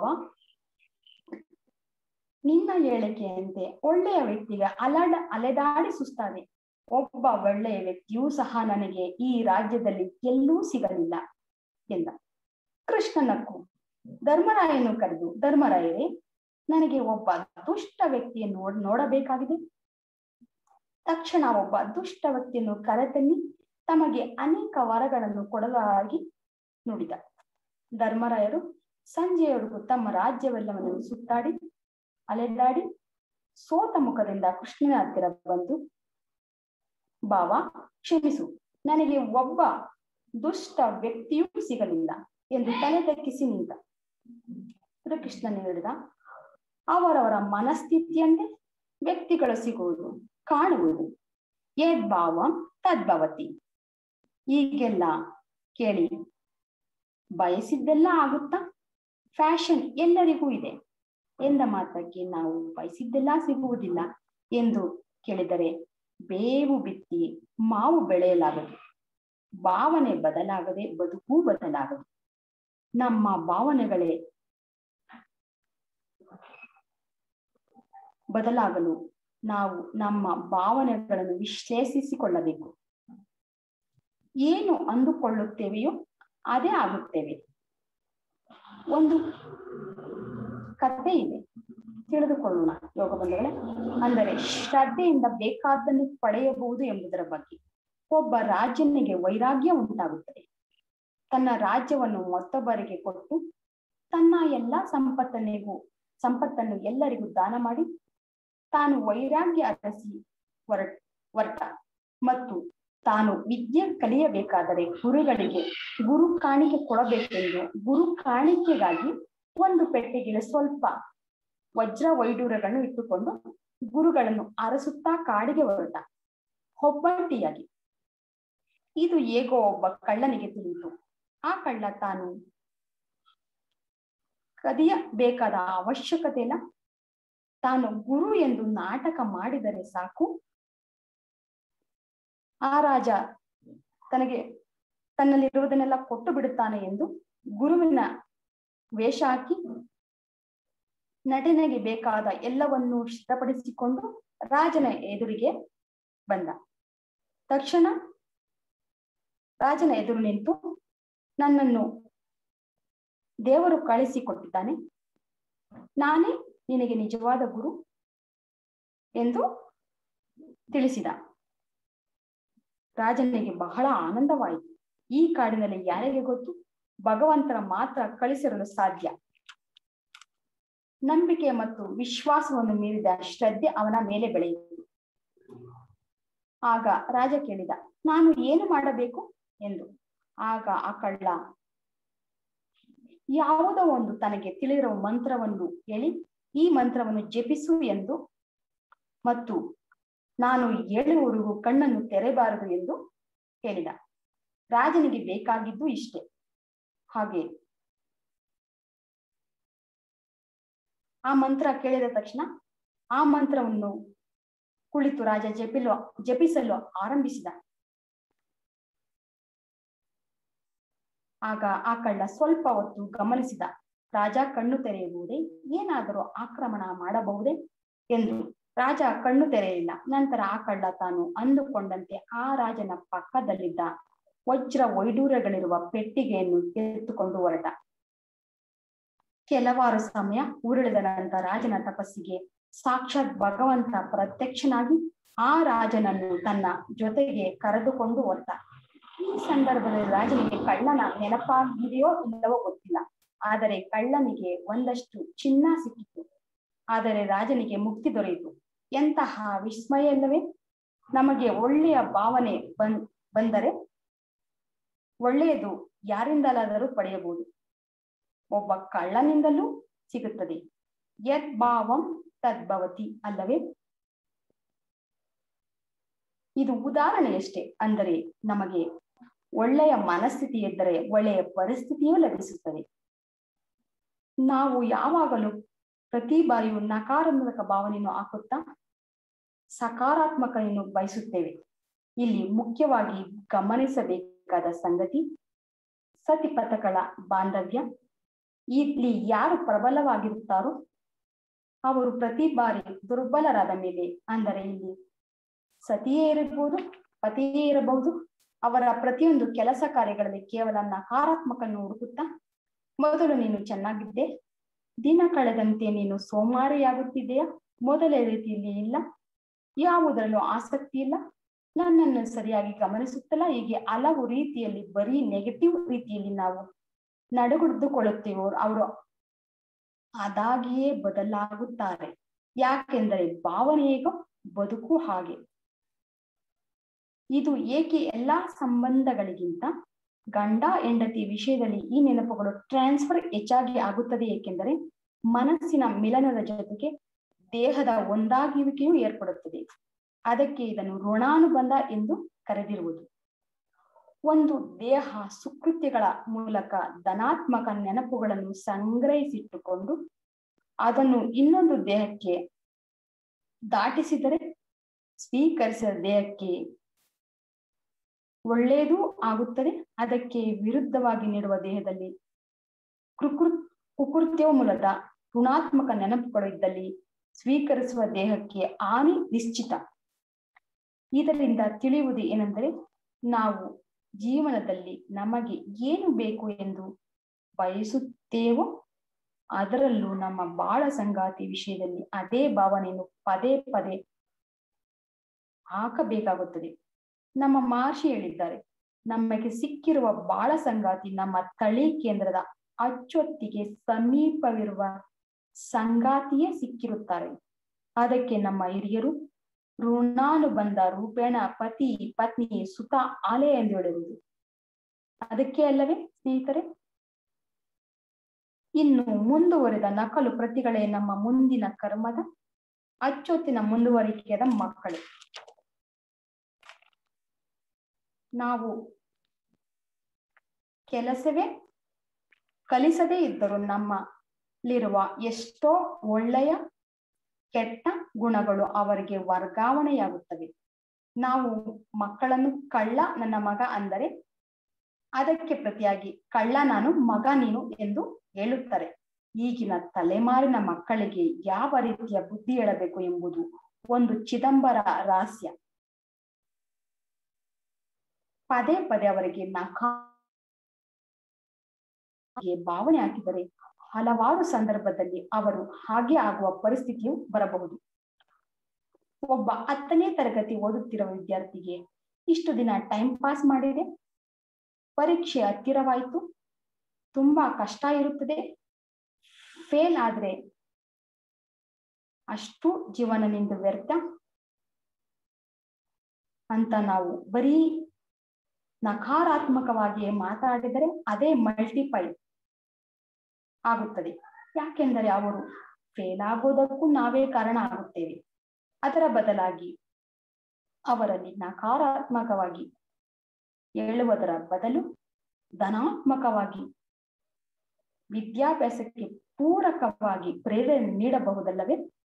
ನಿನ್ನ ಹೇಳಿಕೆಯಂತೆ ಒಳ್ಳೆಯ ವ್ಯಕ್ತಿಗೆ ಅಲಡ ಅಲೆದಾಡಿ ಸುಸ್ತಾದೆ ಒಬ್ಬ ಒಳ್ಳೆಯ ವ್ಯಕ್ತಿಯೂ ಸಹ ನನಗೆ ಈ ರಾಜ್ಯದಲ್ಲಿ ಎಲ್ಲೂ ಸಿಗಲಿಲ್ಲ ಎಂದ ಕೃಷ್ಣನಕ್ಕೂ ಧರ್ಮರಾಯನು ಕರೆದು ಧರ್ಮರಾಯರೇ ನನಗೆ ಒಬ್ಬ ದುಷ್ಟ ವ್ಯಕ್ತಿಯನ್ನು ನೋಡ್ ನೋಡಬೇಕಾಗಿದೆ ತಕ್ಷಣ ಒಬ್ಬ ದುಷ್ಟ ವ್ಯಕ್ತಿಯನ್ನು ಕರೆತನ್ನಿ ತಮಗೆ ಅನೇಕ ವರಗಳನ್ನು ಕೊಡಲಾಗಿ ನುಡಿದ ಧರ್ಮರಾಯರು ಸಂಜೆಯವರೆಗೂ ತಮ್ಮ ರಾಜ್ಯವೆಲ್ಲವನ್ನು ಸುತ್ತಾಡಿ ಅಲೆದಾಡಿ ಸೋತ ಮುಖದಿಂದ ಕೃಷ್ಣನ ಹತ್ತಿರ ಬಂದು ಬಾವ ಕ್ಷಮಿಸು ನನಗೆ ಒಬ್ಬ ದುಷ್ಟ ವ್ಯಕ್ತಿಯೂ ಸಿಗಲಿಲ್ಲ ಎಂದು ತಲೆ ತಗ್ಗಿಸಿ ನಿಂತ ಕೃಷ್ಣನ್ ಹೇಳಿದ ಅವರವರ ಮನಸ್ಥಿತಿಯಂತೆ ವ್ಯಕ್ತಿಗಳು ಸಿಗುವುದು ಕಾಣುವುದು ಯದ್ಭಾವ ತದ್ಭವತಿ ಈಗೆಲ್ಲ ಕೇಳಿ ಬಯಸಿದ್ದೆಲ್ಲ ಆಗುತ್ತಾ ಫ್ಯಾಷನ್ ಎಲ್ಲರಿಗೂ ಇದೆ ಎಂದ ಮಾತಕ್ಕೆ ನಾವು ಬಯಸಿದ್ದೆಲ್ಲ ಸಿಗುವುದಿಲ್ಲ ಎಂದು ಕೇಳಿದರೆ ಬೇವು ಬಿತ್ತಿ ಮಾವು ಬೆಳೆಯಲಾಗದು ಭಾವನೆ ಬದಲಾಗದೆ ಬದುಕು ಬದಲಾಗದು ನಮ್ಮ ಭಾವನೆಗಳೇ ಬದಲಾಗಲು ನಾವು ನಮ್ಮ ಭಾವನೆಗಳನ್ನು ವಿಶ್ಲೇಷಿಸಿಕೊಳ್ಳಬೇಕು ಏನು ಅಂದುಕೊಳ್ಳುತ್ತೇವೆಯೋ ಅದೇ ಆಗುತ್ತೇವೆ ಒಂದು ಕಥೆ ಇದೆ ತಿಳಿದುಕೊಳ್ಳೋಣ ಯೋಗ ಬಂಧುಗಳೇ ಅಂದರೆ ಶ್ರದ್ಧೆಯಿಂದ ಬೇಕಾದ್ದನ್ನು ಪಡೆಯಬಹುದು ಎಂಬುದರ ಬಗ್ಗೆ ಒಬ್ಬ ರಾಜನಿಗೆ ವೈರಾಗ್ಯ ಉಂಟಾಗುತ್ತದೆ ತನ್ನ ರಾಜ್ಯವನ್ನು ಮತ್ತೊಬ್ಬರಿಗೆ ಕೊಟ್ಟು ತನ್ನ ಎಲ್ಲಾ ಸಂಪತ್ತನಿಗೂ ಸಂಪತ್ತನ್ನು ಎಲ್ಲರಿಗೂ ದಾನ ಮಾಡಿ ತಾನು ವೈರಾಗ್ಯ ಅರಸಿ ಹೊರ ಹೊರಟ ಮತ್ತು ತಾನು ವಿದ್ಯೆ ಕಲಿಯಬೇಕಾದರೆ ಗುರುಗಳಿಗೆ ಗುರು ಕಾಣಿಕೆ ಕೊಡಬೇಕೆಂದು ಗುರು ಕಾಣಿಕೆಗಾಗಿ ಒಂದು ಪೆಟ್ಟಿಗೆಗೆ ಸ್ವಲ್ಪ ವಜ್ರ ವೈಡೂರಗಳನ್ನು ಇಟ್ಟುಕೊಂಡು ಗುರುಗಳನ್ನು ಅರಸುತ್ತಾ ಕಾಡಿಗೆ ಹೊರಟ ಒಬ್ಬಟ್ಟಿಯಾಗಿ ಇದು ಹೇಗೋ ಒಬ್ಬ ಕಳ್ಳನಿಗೆ ತಿಳಿಯಿತು ಆ ಕಳ್ಳ ತಾನು ಕದಿಯಬೇಕಾದ ಅವಶ್ಯಕತೆ ಇಲ್ಲ ತಾನು ಗುರು ಎಂದು ನಾಟಕ ಮಾಡಿದರೆ ಸಾಕು ಆ ರಾಜ ತನಗೆ ತನ್ನಲ್ಲಿರುವುದನ್ನೆಲ್ಲ ಕೊಟ್ಟು ಬಿಡುತ್ತಾನೆ ಎಂದು ಗುರುವಿನ ವೇಷ ಹಾಕಿ ನಟನೆಗೆ ಬೇಕಾದ ಎಲ್ಲವನ್ನೂ ಸಿದ್ಧಪಡಿಸಿಕೊಂಡು ರಾಜನ ಎದುರಿಗೆ ಬಂದ ತಕ್ಷಣ ರಾಜನ ಎದುರು ನಿಂತು ನನ್ನನ್ನು ದೇವರು ಕಳಿಸಿಕೊಟ್ಟಿದ್ದಾನೆ ನಾನೇ ನಿನಗೆ ನಿಜವಾದ ಗುರು ಎಂದು ತಿಳಿಸಿದ ರಾಜನಿಗೆ ಬಹಳ ಆನಂದವಾಯಿತು ಈ ಕಾಡಿನಲ್ಲಿ ಯಾರಿಗೆ ಗೊತ್ತು ಭಗವಂತರ ಮಾತ್ರ ಕಳಿಸಿರಲು ಸಾಧ್ಯ ನಂಬಿಕೆ ಮತ್ತು ವಿಶ್ವಾಸವನ್ನು ಮೀರಿದ ಶ್ರದ್ಧೆ ಅವನ ಮೇಲೆ ಬೆಳೆಯಿತು ಆಗ ರಾಜ ಕೇಳಿದ ನಾನು ಏನು ಮಾಡಬೇಕು ಎಂದು ಆಗ ಆ ಕಳ್ಳ ಯಾವುದೋ ಒಂದು ತನಗೆ ತಿಳಿದಿರುವ ಮಂತ್ರವನ್ನು ಹೇಳಿ ಈ ಮಂತ್ರವನ್ನು ಜಪಿಸು ಎಂದು ಮತ್ತು ನಾನು ಹೇಳುವವರೆಗೂ ಕಣ್ಣನ್ನು ತೆರೆಬಾರದು ಎಂದು ಹೇಳಿದ ರಾಜನಿಗೆ ಬೇಕಾಗಿದ್ದು ಇಷ್ಟೇ ಹಾಗೆ ಆ ಮಂತ್ರ ಕೇಳಿದ ತಕ್ಷಣ ಆ ಮಂತ್ರವನ್ನು ಕುಳಿತು ರಾಜ ಜಪಿಲು ಜಪಿಸಲು ಆರಂಭಿಸಿದ ಆಗ ಆ ಕಳ್ಳ ಸ್ವಲ್ಪ ಹೊತ್ತು ಗಮನಿಸಿದ ರಾಜ ಕಣ್ಣು ತೆರೆಯಬಹುದೇ ಏನಾದರೂ ಆಕ್ರಮಣ ಮಾಡಬಹುದೇ ಎಂದು ರಾಜ ಕಣ್ಣು ತೆರೆಯಲಿಲ್ಲ ನಂತರ ಆ ಕಳ್ಳ ತಾನು ಅಂದುಕೊಂಡಂತೆ ಆ ರಾಜನ ಪಕ್ಕದಲ್ಲಿದ್ದ ವಜ್ರ ವೈಡೂರ್ಯಗಳಿರುವ ಪೆಟ್ಟಿಗೆಯನ್ನು ಎತ್ತುಕೊಂಡು ಹೊರಟ ಕೆಲವಾರು ಸಮಯ ಉರುಳಿದ ನಂತರ ರಾಜನ ತಪಸ್ಸಿಗೆ ಸಾಕ್ಷಾತ್ ಭಗವಂತ ಪ್ರತ್ಯಕ್ಷನಾಗಿ ಆ ರಾಜನನ್ನು ತನ್ನ ಜೊತೆಗೆ ಕರೆದುಕೊಂಡು ಹೊರಟ ಈ ಸಂದರ್ಭದಲ್ಲಿ ರಾಜನಿಗೆ ಕಳ್ಳನ ನೆನಪಾಗಿದೆಯೋ ಇಲ್ಲವೋ ಗೊತ್ತಿಲ್ಲ ಆದರೆ ಕಳ್ಳನಿಗೆ ಒಂದಷ್ಟು ಚಿನ್ನ ಸಿಕ್ಕಿತು ಆದರೆ ರಾಜನಿಗೆ ಮುಕ್ತಿ ದೊರೆಯಿತು ಎಂತಹ ವಿಸ್ಮಯ ಇಲ್ಲವೇ ನಮಗೆ ಒಳ್ಳೆಯ ಭಾವನೆ ಬಂದ್ ಬಂದರೆ ಒಳ್ಳೆಯದು ಯಾರಿಂದಲಾದರೂ ಪಡೆಯಬಹುದು ಒಬ್ಬ ಕಳ್ಳನಿಂದಲೂ ಸಿಗುತ್ತದೆ ಯದ್ ಭಾವಂ ತದ್ಭವತಿ ಅಲ್ಲವೇ ಇದು ಉದಾಹರಣೆಯಷ್ಟೇ ಅಂದರೆ ನಮಗೆ ಒಳ್ಳೆಯ ಮನಸ್ಥಿತಿ ಇದ್ದರೆ ಒಳ್ಳೆಯ ಪರಿಸ್ಥಿತಿಯೂ ಲಭಿಸುತ್ತದೆ ನಾವು ಯಾವಾಗಲೂ ಪ್ರತಿ ಬಾರಿಯೂ ನಕಾರಾತ್ಮಕ ಭಾವನೆಯನ್ನು ಹಾಕುತ್ತಾ ಸಕಾರಾತ್ಮಕವನ್ನು ಬಯಸುತ್ತೇವೆ ಇಲ್ಲಿ ಮುಖ್ಯವಾಗಿ ಗಮನಿಸಬೇಕಾದ ಸಂಗತಿ ಸತಿಪಥಗಳ ಬಾಂಧವ್ಯ ಇಲ್ಲಿ ಯಾರು ಪ್ರಬಲವಾಗಿರುತ್ತಾರೋ ಅವರು ಪ್ರತಿ ಬಾರಿ ದುರ್ಬಲರಾದ ಮೇಲೆ ಅಂದರೆ ಇಲ್ಲಿ ಸತಿಯೇ ಇರಬಹುದು ಪತಿಯೇ ಇರಬಹುದು ಅವರ ಪ್ರತಿಯೊಂದು ಕೆಲಸ ಕಾರ್ಯಗಳಲ್ಲಿ ಕೇವಲ ನಕಾರಾತ್ಮಕನ್ನು ಹುಡುಕುತ್ತಾ ಮೊದಲು ನೀನು ಚೆನ್ನಾಗಿದ್ದೆ ದಿನ ಕಳೆದಂತೆ ನೀನು ಸೋಮಾರಿಯಾಗುತ್ತಿದೆಯಾ ಮೊದಲ ರೀತಿಯಲ್ಲಿ ಇಲ್ಲ ಯಾವುದರಲ್ಲೂ ಆಸಕ್ತಿ ಇಲ್ಲ ನನ್ನನ್ನು ಸರಿಯಾಗಿ ಗಮನಿಸುತ್ತಲ್ಲ ಹೀಗೆ ಹಲವು ರೀತಿಯಲ್ಲಿ ಬರೀ ನೆಗೆಟಿವ್ ರೀತಿಯಲ್ಲಿ ನಾವು ನಡೆದುಕೊಳ್ಳುತ್ತೇವೋ ಅವರು ಅದಾಗಿಯೇ ಬದಲಾಗುತ್ತಾರೆ ಯಾಕೆಂದರೆ ಭಾವನೆ ಹೇಗೋ ಬದುಕು ಹಾಗೆ ಇದು ಏಕೆ ಎಲ್ಲಾ ಸಂಬಂಧಗಳಿಗಿಂತ ಗಂಡ ಹೆಂಡತಿ ವಿಷಯದಲ್ಲಿ ಈ ನೆನಪುಗಳು ಟ್ರಾನ್ಸ್ಫರ್ ಹೆಚ್ಚಾಗಿ ಆಗುತ್ತದೆ ಏಕೆಂದರೆ ಮನಸ್ಸಿನ ಮಿಲನದ ಜೊತೆಗೆ ದೇಹದ ಒಂದಾಗುವಿಕೆಯೂ ಏರ್ಪಡುತ್ತದೆ ಅದಕ್ಕೆ ಇದನ್ನು ಋಣಾನುಬಂಧ ಎಂದು ಕರೆದಿರುವುದು ಒಂದು ದೇಹ ಸುಕೃತ್ಯಗಳ ಮೂಲಕ ಧನಾತ್ಮಕ ನೆನಪುಗಳನ್ನು ಸಂಗ್ರಹಿಸಿಟ್ಟುಕೊಂಡು ಅದನ್ನು ಇನ್ನೊಂದು ದೇಹಕ್ಕೆ ದಾಟಿಸಿದರೆ ಸ್ವೀಕರಿಸಿದ ದೇಹಕ್ಕೆ ಒಳ್ಳೆಯದೂ ಆಗುತ್ತದೆ ಅದಕ್ಕೆ ವಿರುದ್ಧವಾಗಿ ನೀಡುವ ದೇಹದಲ್ಲಿ ಕೃಕೃ ಕುಕೃತ್ಯವ ಮೂಲದ ಋಣಾತ್ಮಕ ನೆನಪುಗಳು ಇದ್ದಲ್ಲಿ ಸ್ವೀಕರಿಸುವ ದೇಹಕ್ಕೆ ಹಾನಿ ನಿಶ್ಚಿತ ಇದರಿಂದ ತಿಳಿಯುವುದು ಏನೆಂದರೆ ನಾವು ಜೀವನದಲ್ಲಿ ನಮಗೆ ಏನು ಬೇಕು ಎಂದು ಬಯಸುತ್ತೇವೋ ಅದರಲ್ಲೂ ನಮ್ಮ ಬಾಳ ಸಂಗಾತಿ ವಿಷಯದಲ್ಲಿ ಅದೇ ಭಾವನೆಯನ್ನು ಪದೇ ಪದೇ ಹಾಕಬೇಕಾಗುತ್ತದೆ ನಮ್ಮ ಮಹರ್ಷಿ ಹೇಳಿದ್ದಾರೆ ನಮಗೆ ಸಿಕ್ಕಿರುವ ಬಾಳ ಸಂಗಾತಿ ನಮ್ಮ ತಳಿ ಕೇಂದ್ರದ ಅಚ್ಚೊತ್ತಿಗೆ ಸಮೀಪವಿರುವ ಸಂಗಾತಿಯೇ ಸಿಕ್ಕಿರುತ್ತಾರೆ ಅದಕ್ಕೆ ನಮ್ಮ ಹಿರಿಯರು ಋಣಾನುಬಂಧ ರೂಪೇಣ ಪತಿ ಪತ್ನಿ ಸುತ ಆಲೆ ಎಂದು ಹೇಳಿರುವುದು ಅದಕ್ಕೆ ಅಲ್ಲವೇ ಸ್ನೇಹಿತರೆ ಇನ್ನು ಮುಂದುವರೆದ ನಕಲು ಪ್ರತಿಗಳೇ ನಮ್ಮ ಮುಂದಿನ ಕರ್ಮದ ಅಚ್ಚೊತ್ತಿನ ಮುಂದುವರಿಕೆಯಾದ ಮಕ್ಕಳು ನಾವು ಕೆಲಸವೇ ಕಲಿಸದೇ ಇದ್ದರೂ ನಮ್ಮಲ್ಲಿರುವ ಎಷ್ಟೋ ಒಳ್ಳೆಯ ಕೆಟ್ಟ ಗುಣಗಳು ಅವರಿಗೆ ವರ್ಗಾವಣೆಯಾಗುತ್ತವೆ ನಾವು ಮಕ್ಕಳನ್ನು ಕಳ್ಳ ನನ್ನ ಮಗ ಅಂದರೆ ಅದಕ್ಕೆ ಪ್ರತಿಯಾಗಿ ಕಳ್ಳ ನಾನು ಮಗ ನೀನು ಎಂದು ಹೇಳುತ್ತಾರೆ ಈಗಿನ ತಲೆಮಾರಿನ ಮಕ್ಕಳಿಗೆ ಯಾವ ರೀತಿಯ ಬುದ್ಧಿ ಹೇಳಬೇಕು ಎಂಬುದು ಒಂದು ಚಿದಂಬರ ರಹಸ್ಯ ಪದೇ ಪದೇ ಅವರಿಗೆ ನಕಾ ಭಾವನೆ ಹಾಕಿದರೆ ಹಲವಾರು ಸಂದರ್ಭದಲ್ಲಿ ಅವರು ಹಾಗೆ ಆಗುವ ಪರಿಸ್ಥಿತಿಯು ಬರಬಹುದು ಒಬ್ಬ ಹತ್ತನೇ ತರಗತಿ ಓದುತ್ತಿರುವ ವಿದ್ಯಾರ್ಥಿಗೆ ಇಷ್ಟು ದಿನ ಟೈಮ್ ಪಾಸ್ ಮಾಡಿದೆ ಪರೀಕ್ಷೆ ಹತ್ತಿರವಾಯಿತು ತುಂಬಾ ಕಷ್ಟ ಇರುತ್ತದೆ ಫೇಲ್ ಆದ್ರೆ ಅಷ್ಟು ಜೀವನ ನಿಂದು ವ್ಯರ್ಥ ಅಂತ ನಾವು ಬರೀ ನಕಾರಾತ್ಮಕವಾಗಿ ಮಾತಾಡಿದರೆ ಅದೇ ಮಲ್ಟಿಪೈ ಆಗುತ್ತದೆ ಯಾಕೆಂದರೆ ಅವರು ಫೇಲ್ ಆಗೋದಕ್ಕೂ ನಾವೇ ಕಾರಣ ಆಗುತ್ತೇವೆ ಅದರ ಬದಲಾಗಿ ಅವರಲ್ಲಿ ನಕಾರಾತ್ಮಕವಾಗಿ ಹೇಳುವುದರ ಬದಲು ಧನಾತ್ಮಕವಾಗಿ ವಿದ್ಯಾಭ್ಯಾಸಕ್ಕೆ ಪೂರಕವಾಗಿ ಪ್ರೇರಣೆ ನೀಡಬಹುದಲ್ಲವೇ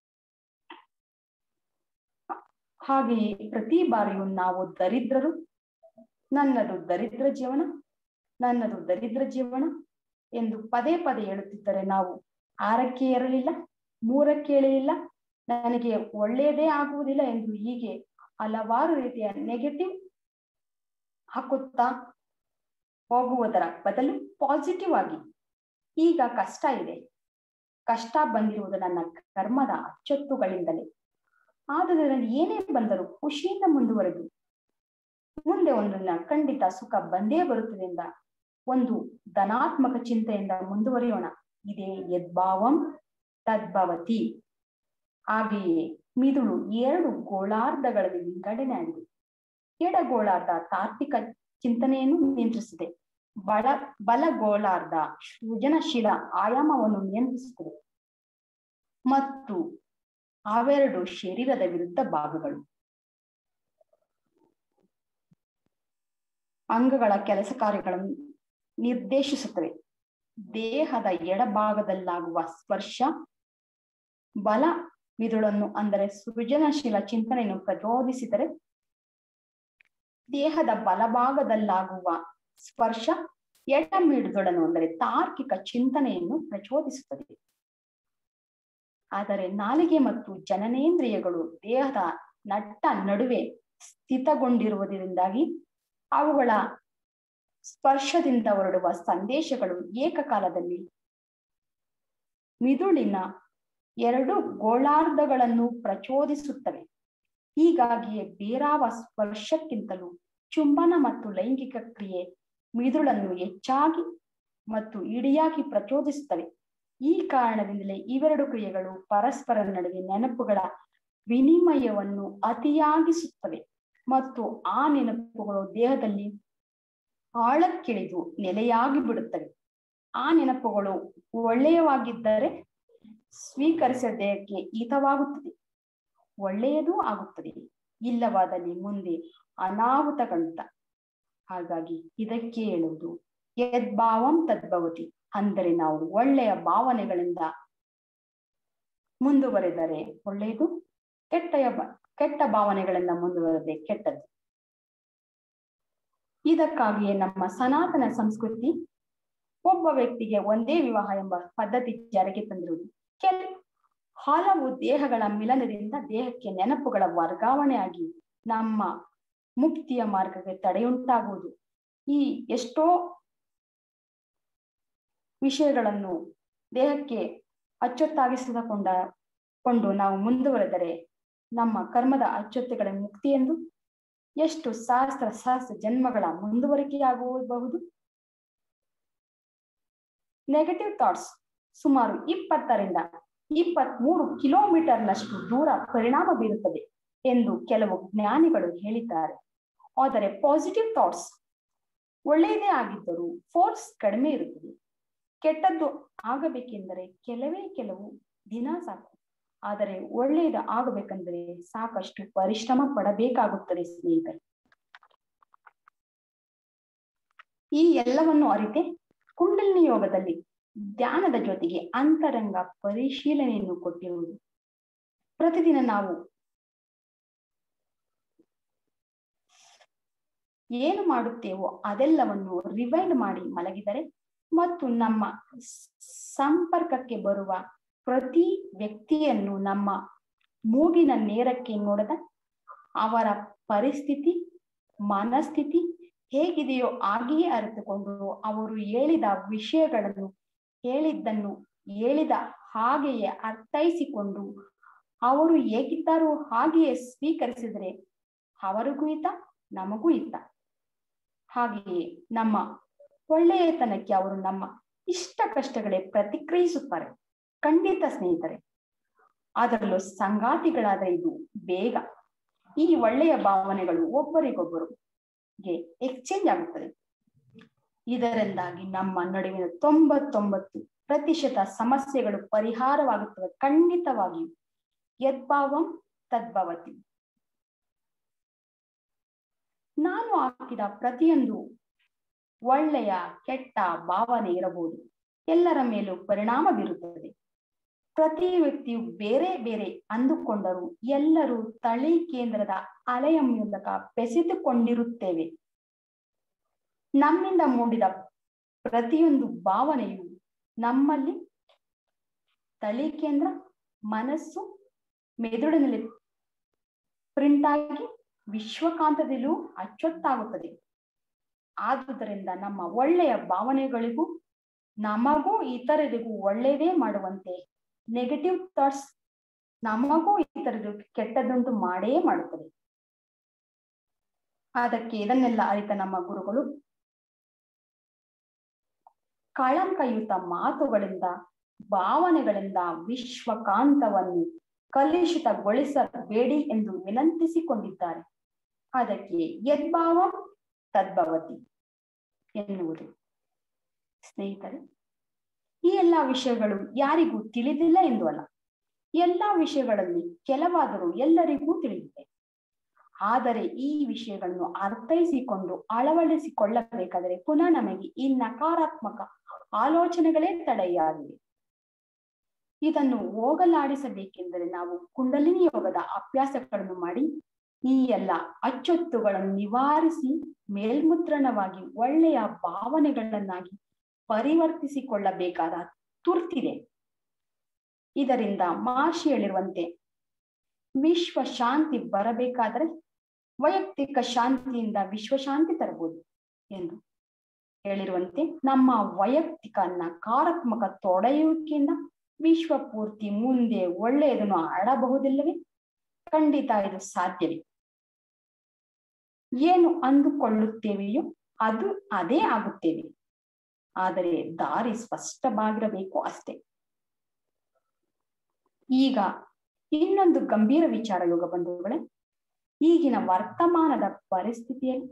ಹಾಗೆಯೇ ಪ್ರತಿ ಬಾರಿಯೂ ನಾವು ದರಿದ್ರರು ನನ್ನದು ದರಿದ್ರ ಜೀವನ ನನ್ನದು ದರಿದ್ರ ಜೀವನ ಎಂದು ಪದೇ ಪದೇ ಹೇಳುತ್ತಿದ್ದರೆ ನಾವು ಆರಕ್ಕೆ ಏರಲಿಲ್ಲ ಮೂರಕ್ಕೆ ಏಳಲಿಲ್ಲ ನನಗೆ ಒಳ್ಳೆಯದೇ ಆಗುವುದಿಲ್ಲ ಎಂದು ಹೀಗೆ ಹಲವಾರು ರೀತಿಯ ನೆಗೆಟಿವ್ ಹಾಕುತ್ತಾ ಹೋಗುವುದರ ಬದಲು ಪಾಸಿಟಿವ್ ಆಗಿ ಈಗ ಕಷ್ಟ ಇದೆ ಕಷ್ಟ ಬಂದಿರುವುದು ನನ್ನ ಕರ್ಮದ ಅಚ್ಚೊತ್ತುಗಳಿಂದಲೇ ಆದುದರಿಂದ ಏನೇ ಬಂದರೂ ಖುಷಿಯಿಂದ ಮುಂದುವರೆದು ಮುಂದೆ ಒಂದನ್ನ ಖಂಡಿತ ಸುಖ ಬಂದೇ ಬರುತ್ತದೆಂದ ಒಂದು ಧನಾತ್ಮಕ ಚಿಂತೆಯಿಂದ ಮುಂದುವರಿಯೋಣ ಇದೇ ಯದ್ಭಾವಂ ತದ್ಭವತಿ ಹಾಗೆಯೇ ಮಿದುಳು ಎರಡು ಗೋಳಾರ್ಧಗಳಲ್ಲಿ ವಿಂಗಡಣೆ ಆಗಿದೆ ಎಡ ಗೋಳಾರ್ಧ ತಾರ್ಕಿಕ ಚಿಂತನೆಯನ್ನು ನಿಯಂತ್ರಿಸಿದೆ ಬಲ ಬಲ ಗೋಳಾರ್ಧ ಸೃಜನಶೀಲ ಆಯಾಮವನ್ನು ನಿಯಂತ್ರಿಸುತ್ತದೆ ಮತ್ತು ಅವೆರಡು ಶರೀರದ ವಿರುದ್ಧ ಭಾಗಗಳು ಅಂಗಗಳ ಕೆಲಸ ಕಾರ್ಯಗಳನ್ನು ನಿರ್ದೇಶಿಸುತ್ತವೆ ದೇಹದ ಎಡಭಾಗದಲ್ಲಾಗುವ ಸ್ಪರ್ಶ ಬಲ ಮಿದುಳನ್ನು ಅಂದರೆ ಸೃಜನಶೀಲ ಚಿಂತನೆಯನ್ನು ಪ್ರಚೋದಿಸಿದರೆ ದೇಹದ ಬಲಭಾಗದಲ್ಲಾಗುವ ಸ್ಪರ್ಶ ಎಡ ಮಿಡುದೊಡನು ಅಂದರೆ ತಾರ್ಕಿಕ ಚಿಂತನೆಯನ್ನು ಪ್ರಚೋದಿಸುತ್ತದೆ ಆದರೆ ನಾಲಿಗೆ ಮತ್ತು ಜನನೇಂದ್ರಿಯಗಳು ದೇಹದ ನಟ್ಟ ನಡುವೆ ಸ್ಥಿತಗೊಂಡಿರುವುದರಿಂದಾಗಿ ಅವುಗಳ ಸ್ಪರ್ಶದಿಂದ ಹೊರಡುವ ಸಂದೇಶಗಳು ಏಕಕಾಲದಲ್ಲಿ ಮಿದುಳಿನ ಎರಡು ಗೋಳಾರ್ಧಗಳನ್ನು ಪ್ರಚೋದಿಸುತ್ತವೆ ಹೀಗಾಗಿಯೇ ಬೇರಾವ ಸ್ಪರ್ಶಕ್ಕಿಂತಲೂ ಚುಂಬನ ಮತ್ತು ಲೈಂಗಿಕ ಕ್ರಿಯೆ ಮಿದುಳನ್ನು ಹೆಚ್ಚಾಗಿ ಮತ್ತು ಇಡಿಯಾಗಿ ಪ್ರಚೋದಿಸುತ್ತವೆ ಈ ಕಾರಣದಿಂದಲೇ ಇವೆರಡು ಕ್ರಿಯೆಗಳು ಪರಸ್ಪರ ನಡುವೆ ನೆನಪುಗಳ ವಿನಿಮಯವನ್ನು ಅತಿಯಾಗಿಸುತ್ತವೆ ಮತ್ತು ಆ ನೆನಪುಗಳು ದೇಹದಲ್ಲಿ ಆಳಕ್ಕಿಳಿದು ನೆಲೆಯಾಗಿ ಬಿಡುತ್ತವೆ ಆ ನೆನಪುಗಳು ಒಳ್ಳೆಯವಾಗಿದ್ದರೆ ಸ್ವೀಕರಿಸಿದ ದೇಹಕ್ಕೆ ಹಿತವಾಗುತ್ತದೆ ಒಳ್ಳೆಯದೂ ಆಗುತ್ತದೆ ಇಲ್ಲವಾದಲ್ಲಿ ಮುಂದೆ ಅನಾಹುತಗಂತ ಹಾಗಾಗಿ ಇದಕ್ಕೆ ಹೇಳುವುದು ಯದ್ಭಾವಂ ತದ್ಭವತಿ ಅಂದರೆ ನಾವು ಒಳ್ಳೆಯ ಭಾವನೆಗಳಿಂದ ಮುಂದುವರೆದರೆ ಒಳ್ಳೆಯದು ಕೆಟ್ಟ ಕೆಟ್ಟ ಭಾವನೆಗಳಿಂದ ಮುಂದುವರೆದೆ ಕೆಟ್ಟದ್ದು ಇದಕ್ಕಾಗಿಯೇ ನಮ್ಮ ಸನಾತನ ಸಂಸ್ಕೃತಿ ಒಬ್ಬ ವ್ಯಕ್ತಿಗೆ ಒಂದೇ ವಿವಾಹ ಎಂಬ ಪದ್ಧತಿ ಜಾರಿಗೆ ತಂದಿರುವುದು ಕೆಲ ಹಲವು ದೇಹಗಳ ಮಿಲನದಿಂದ ದೇಹಕ್ಕೆ ನೆನಪುಗಳ ವರ್ಗಾವಣೆಯಾಗಿ ನಮ್ಮ ಮುಕ್ತಿಯ ಮಾರ್ಗಕ್ಕೆ ತಡೆಯುಂಟಾಗುವುದು ಈ ಎಷ್ಟೋ ವಿಷಯಗಳನ್ನು ದೇಹಕ್ಕೆ ಅಚ್ಚೊತ್ತಾಗಿಸಿಕೊಂಡ ಕೊಂಡು ನಾವು ಮುಂದುವರೆದರೆ ನಮ್ಮ ಕರ್ಮದ ಅಚ್ಚೊತ್ತುಗಳ ಮುಕ್ತಿ ಎಂದು ಎಷ್ಟು ಸಹಸ್ರ ಸಹಸ್ರ ಜನ್ಮಗಳ ಮುಂದುವರಿಕೆಯಾಗಬಹುದು ನೆಗೆಟಿವ್ ಥಾಟ್ಸ್ ಸುಮಾರು ಇಪ್ಪತ್ತರಿಂದ ಇಪ್ಪತ್ತ್ ಮೂರು ಕಿಲೋಮೀಟರ್ನಷ್ಟು ದೂರ ಪರಿಣಾಮ ಬೀರುತ್ತದೆ ಎಂದು ಕೆಲವು ಜ್ಞಾನಿಗಳು ಹೇಳಿದ್ದಾರೆ ಆದರೆ ಪಾಸಿಟಿವ್ ಥಾಟ್ಸ್ ಒಳ್ಳೆಯದೇ ಆಗಿದ್ದರೂ ಫೋರ್ಸ್ ಕಡಿಮೆ ಇರುತ್ತದೆ ಕೆಟ್ಟದ್ದು ಆಗಬೇಕೆಂದರೆ ಕೆಲವೇ ಕೆಲವು ದಿನ ಸಾಕು ಆದರೆ ಒಳ್ಳೆಯದು ಆಗಬೇಕೆಂದರೆ ಸಾಕಷ್ಟು ಪರಿಶ್ರಮ ಪಡಬೇಕಾಗುತ್ತದೆ ಸ್ನೇಹಿತರೆ ಈ ಎಲ್ಲವನ್ನು ಅರಿತೆ ಕುಂಡಲಿನಿ ಯೋಗದಲ್ಲಿ ಧ್ಯಾನದ ಜೊತೆಗೆ ಅಂತರಂಗ ಪರಿಶೀಲನೆಯನ್ನು ಕೊಟ್ಟಿರುವುದು ಪ್ರತಿದಿನ ನಾವು ಏನು ಮಾಡುತ್ತೇವೋ ಅದೆಲ್ಲವನ್ನು ರಿವೈಂಡ್ ಮಾಡಿ ಮಲಗಿದರೆ ಮತ್ತು ನಮ್ಮ ಸಂಪರ್ಕಕ್ಕೆ ಬರುವ ಪ್ರತಿ ವ್ಯಕ್ತಿಯನ್ನು ನಮ್ಮ ಮೂಗಿನ ನೇರಕ್ಕೆ ನೋಡದ ಅವರ ಪರಿಸ್ಥಿತಿ ಮನಸ್ಥಿತಿ ಹೇಗಿದೆಯೋ ಹಾಗೆಯೇ ಅರಿತುಕೊಂಡು ಅವರು ಹೇಳಿದ ವಿಷಯಗಳನ್ನು ಹೇಳಿದ್ದನ್ನು ಹೇಳಿದ ಹಾಗೆಯೇ ಅರ್ಥೈಸಿಕೊಂಡು ಅವರು ಹೇಗಿದ್ದಾರೋ ಹಾಗೆಯೇ ಸ್ವೀಕರಿಸಿದರೆ ಅವರಿಗೂ ಹಿತ ನಮಗೂ ಹಿತ ಹಾಗೆಯೇ ನಮ್ಮ ಒಳ್ಳೆಯತನಕ್ಕೆ ಅವರು ನಮ್ಮ ಇಷ್ಟ ಕಷ್ಟಗಳೇ ಪ್ರತಿಕ್ರಿಯಿಸುತ್ತಾರೆ ಖಂಡಿತ ಸ್ನೇಹಿತರೆ ಅದರಲ್ಲೂ ಸಂಗಾತಿಗಳಾದ ಇದು ಬೇಗ ಈ ಒಳ್ಳೆಯ ಭಾವನೆಗಳು ಒಬ್ಬರಿಗೊಬ್ಬರು ಎಕ್ಸ್ಚೇಂಜ್ ಆಗುತ್ತದೆ ಇದರಿಂದಾಗಿ ನಮ್ಮ ನಡುವಿನ ತೊಂಬತ್ತೊಂಬತ್ತು ಪ್ರತಿಶತ ಸಮಸ್ಯೆಗಳು ಪರಿಹಾರವಾಗುತ್ತವೆ ಖಂಡಿತವಾಗಿಯೂ ಯದ್ಭಾವಂ ತದ್ಭವತಿ ನಾನು ಹಾಕಿದ ಪ್ರತಿಯೊಂದು ಒಳ್ಳೆಯ ಕೆಟ್ಟ ಭಾವನೆ ಇರಬಹುದು ಎಲ್ಲರ ಮೇಲೂ ಪರಿಣಾಮ ಬೀರುತ್ತದೆ ಪ್ರತಿ ವ್ಯಕ್ತಿಯು ಬೇರೆ ಬೇರೆ ಅಂದುಕೊಂಡರೂ ಎಲ್ಲರೂ ತಳಿ ಕೇಂದ್ರದ ಅಲೆಯ ಮೂಲಕ ಬೆಸೆದುಕೊಂಡಿರುತ್ತೇವೆ ನಮ್ಮಿಂದ ಮೂಡಿದ ಪ್ರತಿಯೊಂದು ಭಾವನೆಯು ನಮ್ಮಲ್ಲಿ ತಳಿ ಕೇಂದ್ರ ಮನಸ್ಸು ಮೆದುಳಿನಲ್ಲಿ ಪ್ರಿಂಟ್ ಆಗಿ ವಿಶ್ವಕಾಂತದಲ್ಲೂ ಅಚ್ಚೊತ್ತಾಗುತ್ತದೆ ಆದುದರಿಂದ ನಮ್ಮ ಒಳ್ಳೆಯ ಭಾವನೆಗಳಿಗೂ ನಮಗೂ ಇತರರಿಗೂ ಒಳ್ಳೆಯದೇ ಮಾಡುವಂತೆ ನೆಗೆಟಿವ್ ಥಾಟ್ಸ್ ನಮಗೂ ಇತರರು ಕೆಟ್ಟದಂತೂ ಮಾಡೇ ಮಾಡುತ್ತದೆ ಅದಕ್ಕೆ ಇದನ್ನೆಲ್ಲ ಅರಿತ ನಮ್ಮ ಗುರುಗಳು ಕಳಂಕಯುತ ಮಾತುಗಳಿಂದ ಭಾವನೆಗಳಿಂದ ವಿಶ್ವಕಾಂತವನ್ನು ಕಲುಷಿತಗೊಳಿಸಬೇಡಿ ಎಂದು ವಿನಂತಿಸಿಕೊಂಡಿದ್ದಾರೆ ಅದಕ್ಕೆ ಯದ್ಭಾವ ತದ್ಭವತಿ ಎನ್ನುವುದು ಸ್ನೇಹಿತರೆ ಈ ಎಲ್ಲಾ ವಿಷಯಗಳು ಯಾರಿಗೂ ತಿಳಿದಿಲ್ಲ ಎಂದು ಅಲ್ಲ ಎಲ್ಲಾ ವಿಷಯಗಳಲ್ಲಿ ಕೆಲವಾದರೂ ಎಲ್ಲರಿಗೂ ತಿಳಿದಿದೆ ಆದರೆ ಈ ವಿಷಯಗಳನ್ನು ಅರ್ಥೈಸಿಕೊಂಡು ಅಳವಡಿಸಿಕೊಳ್ಳಬೇಕಾದರೆ ಪುನಃ ನಮಗೆ ಈ ನಕಾರಾತ್ಮಕ ಆಲೋಚನೆಗಳೇ ತಡೆಯಾಗಿವೆ ಇದನ್ನು ಹೋಗಲಾಡಿಸಬೇಕೆಂದರೆ ನಾವು ಕುಂಡಲಿನಿ ಯೋಗದ ಅಭ್ಯಾಸಗಳನ್ನು ಮಾಡಿ ಈ ಎಲ್ಲ ಅಚ್ಚೊತ್ತುಗಳನ್ನು ನಿವಾರಿಸಿ ಮೇಲ್ಮುದ್ರಣವಾಗಿ ಒಳ್ಳೆಯ ಭಾವನೆಗಳನ್ನಾಗಿ ಪರಿವರ್ತಿಸಿಕೊಳ್ಳಬೇಕಾದ ತುರ್ತಿದೆ ಇದರಿಂದ ಮಹರ್ಷಿ ಹೇಳಿರುವಂತೆ ವಿಶ್ವ ಶಾಂತಿ ಬರಬೇಕಾದರೆ ವೈಯಕ್ತಿಕ ಶಾಂತಿಯಿಂದ ವಿಶ್ವಶಾಂತಿ ತರಬಹುದು ಎಂದು ಹೇಳಿರುವಂತೆ ನಮ್ಮ ವೈಯಕ್ತಿಕ ನಕಾರಾತ್ಮಕ ತೊಡೆಯುವಿಕೆಯಿಂದ ವಿಶ್ವ ಪೂರ್ತಿ ಮುಂದೆ ಒಳ್ಳೆಯದನ್ನು ಆಡಬಹುದಿಲ್ಲವೇ ಖಂಡಿತ ಇದು ಸಾಧ್ಯವೇ ಏನು ಅಂದುಕೊಳ್ಳುತ್ತೇವೆಯೋ ಅದು ಅದೇ ಆಗುತ್ತೇವೆ ಆದರೆ ದಾರಿ ಸ್ಪಷ್ಟವಾಗಿರಬೇಕು ಅಷ್ಟೇ ಈಗ ಇನ್ನೊಂದು ಗಂಭೀರ ವಿಚಾರ ಯೋಗ ಬಂಧುಗಳೇ ಈಗಿನ ವರ್ತಮಾನದ ಪರಿಸ್ಥಿತಿಯಲ್ಲಿ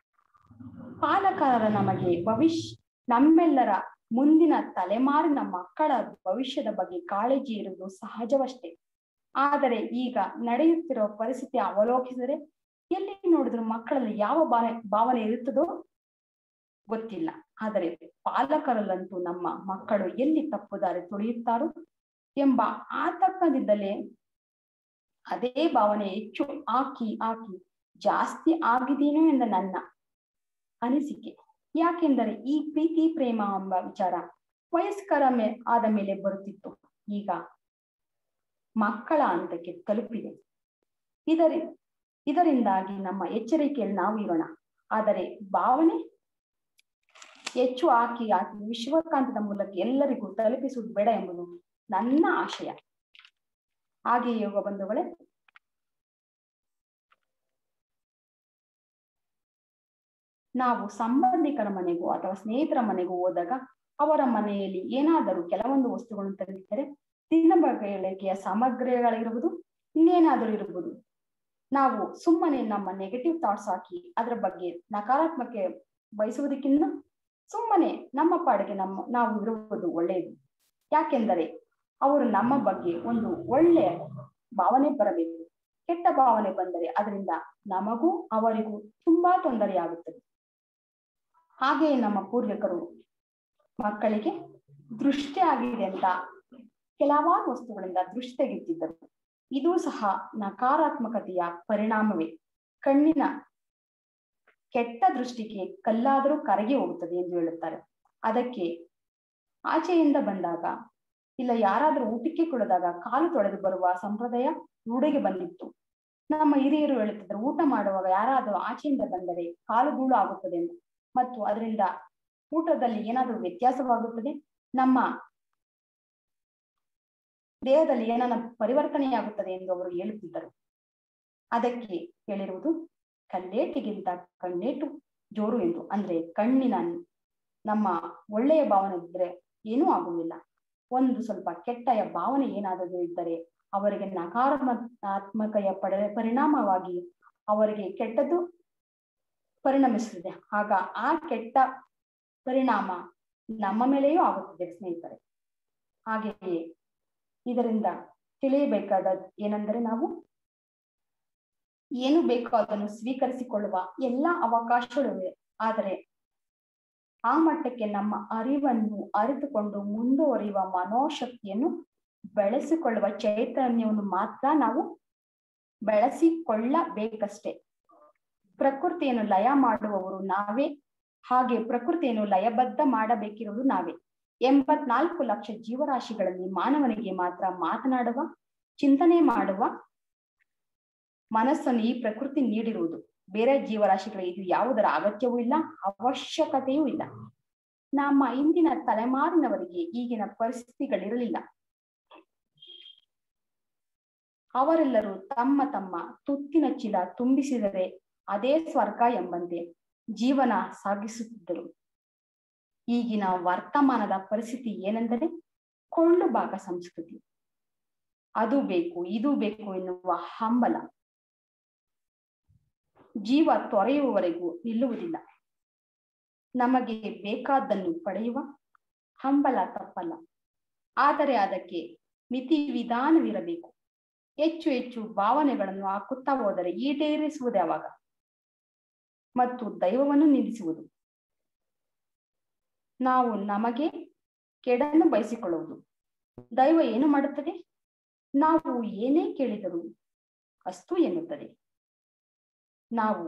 ಪಾಲಕರ ನಮಗೆ ಭವಿಷ್ಯ ನಮ್ಮೆಲ್ಲರ ಮುಂದಿನ ತಲೆಮಾರಿನ ಮಕ್ಕಳ ಭವಿಷ್ಯದ ಬಗ್ಗೆ ಕಾಳಜಿ ಇರುವುದು ಸಹಜವಷ್ಟೇ ಆದರೆ ಈಗ ನಡೆಯುತ್ತಿರುವ ಪರಿಸ್ಥಿತಿ ಅವಲೋಕಿಸಿದರೆ ಎಲ್ಲಿ ನೋಡಿದ್ರು ಮಕ್ಕಳಲ್ಲಿ ಯಾವ ಭಾವನೆ ಭಾವನೆ ಇರುತ್ತದೋ ಗೊತ್ತಿಲ್ಲ ಆದರೆ ಪಾಲಕರಲ್ಲಂತೂ ನಮ್ಮ ಮಕ್ಕಳು ಎಲ್ಲಿ ತಪ್ಪುದಾರಿ ತುಳಿಯುತ್ತಾರೋ ಎಂಬ ಆತಂಕದಿಂದಲೇ ಅದೇ ಭಾವನೆ ಹೆಚ್ಚು ಹಾಕಿ ಹಾಕಿ ಜಾಸ್ತಿ ಆಗಿದೆಯೇನೋ ಎಂದ ನನ್ನ ಅನಿಸಿಕೆ ಯಾಕೆಂದರೆ ಈ ಪ್ರೀತಿ ಪ್ರೇಮ ಎಂಬ ವಿಚಾರ ವಯಸ್ಕರ ಮೇ ಆದ ಮೇಲೆ ಬರುತ್ತಿತ್ತು ಈಗ ಮಕ್ಕಳ ಹಂತಕ್ಕೆ ತಲುಪಿದೆ ಇದರಿ ಇದರಿಂದಾಗಿ ನಮ್ಮ ಎಚ್ಚರಿಕೆಯಲ್ಲಿ ನಾವು ಇರೋಣ ಆದರೆ ಭಾವನೆ ಹೆಚ್ಚು ಹಾಕಿ ಹಾಕಿ ವಿಶ್ವಕಾಂತದ ಮೂಲಕ ಎಲ್ಲರಿಗೂ ತಲುಪಿಸುವುದು ಬೇಡ ಎಂಬುದು ನನ್ನ ಆಶಯ ಹಾಗೆ ಯೋಗ ಬಂಧುಗಳೇ ನಾವು ಸಂಬಂಧಿಕರ ಮನೆಗೂ ಅಥವಾ ಸ್ನೇಹಿತರ ಮನೆಗೂ ಹೋದಾಗ ಅವರ ಮನೆಯಲ್ಲಿ ಏನಾದರೂ ಕೆಲವೊಂದು ವಸ್ತುಗಳನ್ನು ತಂದಿದ್ದರೆ ದಿನ ಬಳಕೆಯ ಸಾಮಗ್ರಿಗಳಿರಬಹುದು ಇನ್ನೇನಾದರೂ ಇರಬಹುದು ನಾವು ಸುಮ್ಮನೆ ನಮ್ಮ ನೆಗೆಟಿವ್ ಥಾಟ್ಸ್ ಹಾಕಿ ಅದರ ಬಗ್ಗೆ ನಕಾರಾತ್ಮಕ ಬಯಸುವುದಕ್ಕಿಂತ ಸುಮ್ಮನೆ ನಮ್ಮ ಪಾಡಿಗೆ ನಮ್ಮ ನಾವು ಇರುವುದು ಒಳ್ಳೆಯದು ಯಾಕೆಂದರೆ ಅವರು ನಮ್ಮ ಬಗ್ಗೆ ಒಂದು ಒಳ್ಳೆಯ ಭಾವನೆ ಬರಬೇಕು ಕೆಟ್ಟ ಭಾವನೆ ಬಂದರೆ ಅದರಿಂದ ನಮಗೂ ಅವರಿಗೂ ತುಂಬಾ ತೊಂದರೆಯಾಗುತ್ತದೆ ಹಾಗೆಯೇ ನಮ್ಮ ಪೂರ್ವಿಕರು ಮಕ್ಕಳಿಗೆ ದೃಷ್ಟಿ ಆಗಿದೆ ಅಂತ ಕೆಲವಾರು ವಸ್ತುಗಳಿಂದ ದೃಷ್ಟಿ ತೆಗೆಯುತ್ತಿದ್ದರು ಇದು ಸಹ ನಕಾರಾತ್ಮಕತೆಯ ಪರಿಣಾಮವೇ ಕಣ್ಣಿನ ಕೆಟ್ಟ ದೃಷ್ಟಿಗೆ ಕಲ್ಲಾದರೂ ಕರಗಿ ಹೋಗುತ್ತದೆ ಎಂದು ಹೇಳುತ್ತಾರೆ ಅದಕ್ಕೆ ಆಚೆಯಿಂದ ಬಂದಾಗ ಇಲ್ಲ ಯಾರಾದರೂ ಊಟಕ್ಕೆ ಕುಳಿದಾಗ ಕಾಲು ತೊಳೆದು ಬರುವ ಸಂಪ್ರದಾಯ ರೂಢಿಗೆ ಬಂದಿತ್ತು ನಮ್ಮ ಹಿರಿಯರು ಹೇಳುತ್ತಿದ್ದರು ಊಟ ಮಾಡುವಾಗ ಯಾರಾದರೂ ಆಚೆಯಿಂದ ಬಂದರೆ ಕಾಲು ಧೂಳು ಆಗುತ್ತದೆ ಎಂದು ಮತ್ತು ಅದರಿಂದ ಊಟದಲ್ಲಿ ಏನಾದರೂ ವ್ಯತ್ಯಾಸವಾಗುತ್ತದೆ ನಮ್ಮ ದೇಹದಲ್ಲಿ ಏನಾನ ಪರಿವರ್ತನೆಯಾಗುತ್ತದೆ ಎಂದು ಅವರು ಹೇಳುತ್ತಿದ್ದರು ಅದಕ್ಕೆ ಹೇಳಿರುವುದು ಕಲ್ಲೇಟಿಗಿಂತ ಕಣ್ಣೇಟು ಜೋರು ಎಂದು ಅಂದ್ರೆ ಕಣ್ಣಿನ ನಮ್ಮ ಒಳ್ಳೆಯ ಭಾವನೆ ಇದ್ರೆ ಏನೂ ಆಗುವುದಿಲ್ಲ ಒಂದು ಸ್ವಲ್ಪ ಕೆಟ್ಟಯ ಭಾವನೆ ಏನಾದರೂ ಇದ್ದರೆ ಅವರಿಗೆ ನಕಾರಾತ್ಮಕೆಯ ಪಡ ಪರಿಣಾಮವಾಗಿ ಅವರಿಗೆ ಕೆಟ್ಟದ್ದು ಪರಿಣಮಿಸುತ್ತದೆ ಆಗ ಆ ಕೆಟ್ಟ ಪರಿಣಾಮ ನಮ್ಮ ಮೇಲೆಯೂ ಆಗುತ್ತದೆ ಸ್ನೇಹಿತರೆ ಹಾಗೆಯೇ ಇದರಿಂದ ತಿಳಿಯಬೇಕಾದ ಏನೆಂದರೆ ನಾವು ಏನು ಬೇಕೋ ಅದನ್ನು ಸ್ವೀಕರಿಸಿಕೊಳ್ಳುವ ಎಲ್ಲಾ ಅವಕಾಶಗಳಿವೆ ಆದರೆ ಆ ಮಟ್ಟಕ್ಕೆ ನಮ್ಮ ಅರಿವನ್ನು ಅರಿತುಕೊಂಡು ಮುಂದುವರಿಯುವ ಮನೋಶಕ್ತಿಯನ್ನು ಬೆಳೆಸಿಕೊಳ್ಳುವ ಚೈತನ್ಯವನ್ನು ಮಾತ್ರ ನಾವು ಬೆಳೆಸಿಕೊಳ್ಳಬೇಕಷ್ಟೇ ಪ್ರಕೃತಿಯನ್ನು ಲಯ ಮಾಡುವವರು ನಾವೇ ಹಾಗೆ ಪ್ರಕೃತಿಯನ್ನು ಲಯಬದ್ಧ ಮಾಡಬೇಕಿರುವುದು ನಾವೇ ಎಂಬತ್ನಾಲ್ಕು ಲಕ್ಷ ಜೀವರಾಶಿಗಳಲ್ಲಿ ಮಾನವನಿಗೆ ಮಾತ್ರ ಮಾತನಾಡುವ ಚಿಂತನೆ ಮಾಡುವ ಮನಸ್ಸನ್ನು ಈ ಪ್ರಕೃತಿ ನೀಡಿರುವುದು ಬೇರೆ ಜೀವರಾಶಿಗಳಿಗೆ ಇದು ಯಾವುದರ ಅಗತ್ಯವೂ ಇಲ್ಲ ಅವಶ್ಯಕತೆಯೂ ಇಲ್ಲ ನಮ್ಮ ಇಂದಿನ ತಲೆಮಾರಿನವರಿಗೆ ಈಗಿನ ಪರಿಸ್ಥಿತಿಗಳಿರಲಿಲ್ಲ ಅವರೆಲ್ಲರೂ ತಮ್ಮ ತಮ್ಮ ತುತ್ತಿನ ಚೀಲ ತುಂಬಿಸಿದರೆ ಅದೇ ಸ್ವರ್ಗ ಎಂಬಂತೆ ಜೀವನ ಸಾಗಿಸುತ್ತಿದ್ದರು ಈಗಿನ ವರ್ತಮಾನದ ಪರಿಸ್ಥಿತಿ ಏನೆಂದರೆ ಕೊಳ್ಳು ಭಾಗ ಸಂಸ್ಕೃತಿ ಅದು ಬೇಕು ಇದು ಬೇಕು ಎನ್ನುವ ಹಂಬಲ ಜೀವ ತೊರೆಯುವವರೆಗೂ ನಿಲ್ಲುವುದಿಲ್ಲ ನಮಗೆ ಬೇಕಾದ್ದನ್ನು ಪಡೆಯುವ ಹಂಬಲ ತಪ್ಪಲ್ಲ ಆದರೆ ಅದಕ್ಕೆ ಮಿತಿ ವಿಧಾನವಿರಬೇಕು ಹೆಚ್ಚು ಹೆಚ್ಚು ಭಾವನೆಗಳನ್ನು ಹಾಕುತ್ತಾ ಹೋದರೆ ಈಡೇರಿಸುವುದು ಯಾವಾಗ ಮತ್ತು ದೈವವನ್ನು ನಿಲ್ಲಿಸುವುದು ನಾವು ನಮಗೆ ಕೆಡನ್ನು ಬಯಸಿಕೊಳ್ಳುವುದು ದೈವ ಏನು ಮಾಡುತ್ತದೆ ನಾವು ಏನೇ ಕೇಳಿದರೂ ಅಷ್ಟು ಎನ್ನುತ್ತದೆ ನಾವು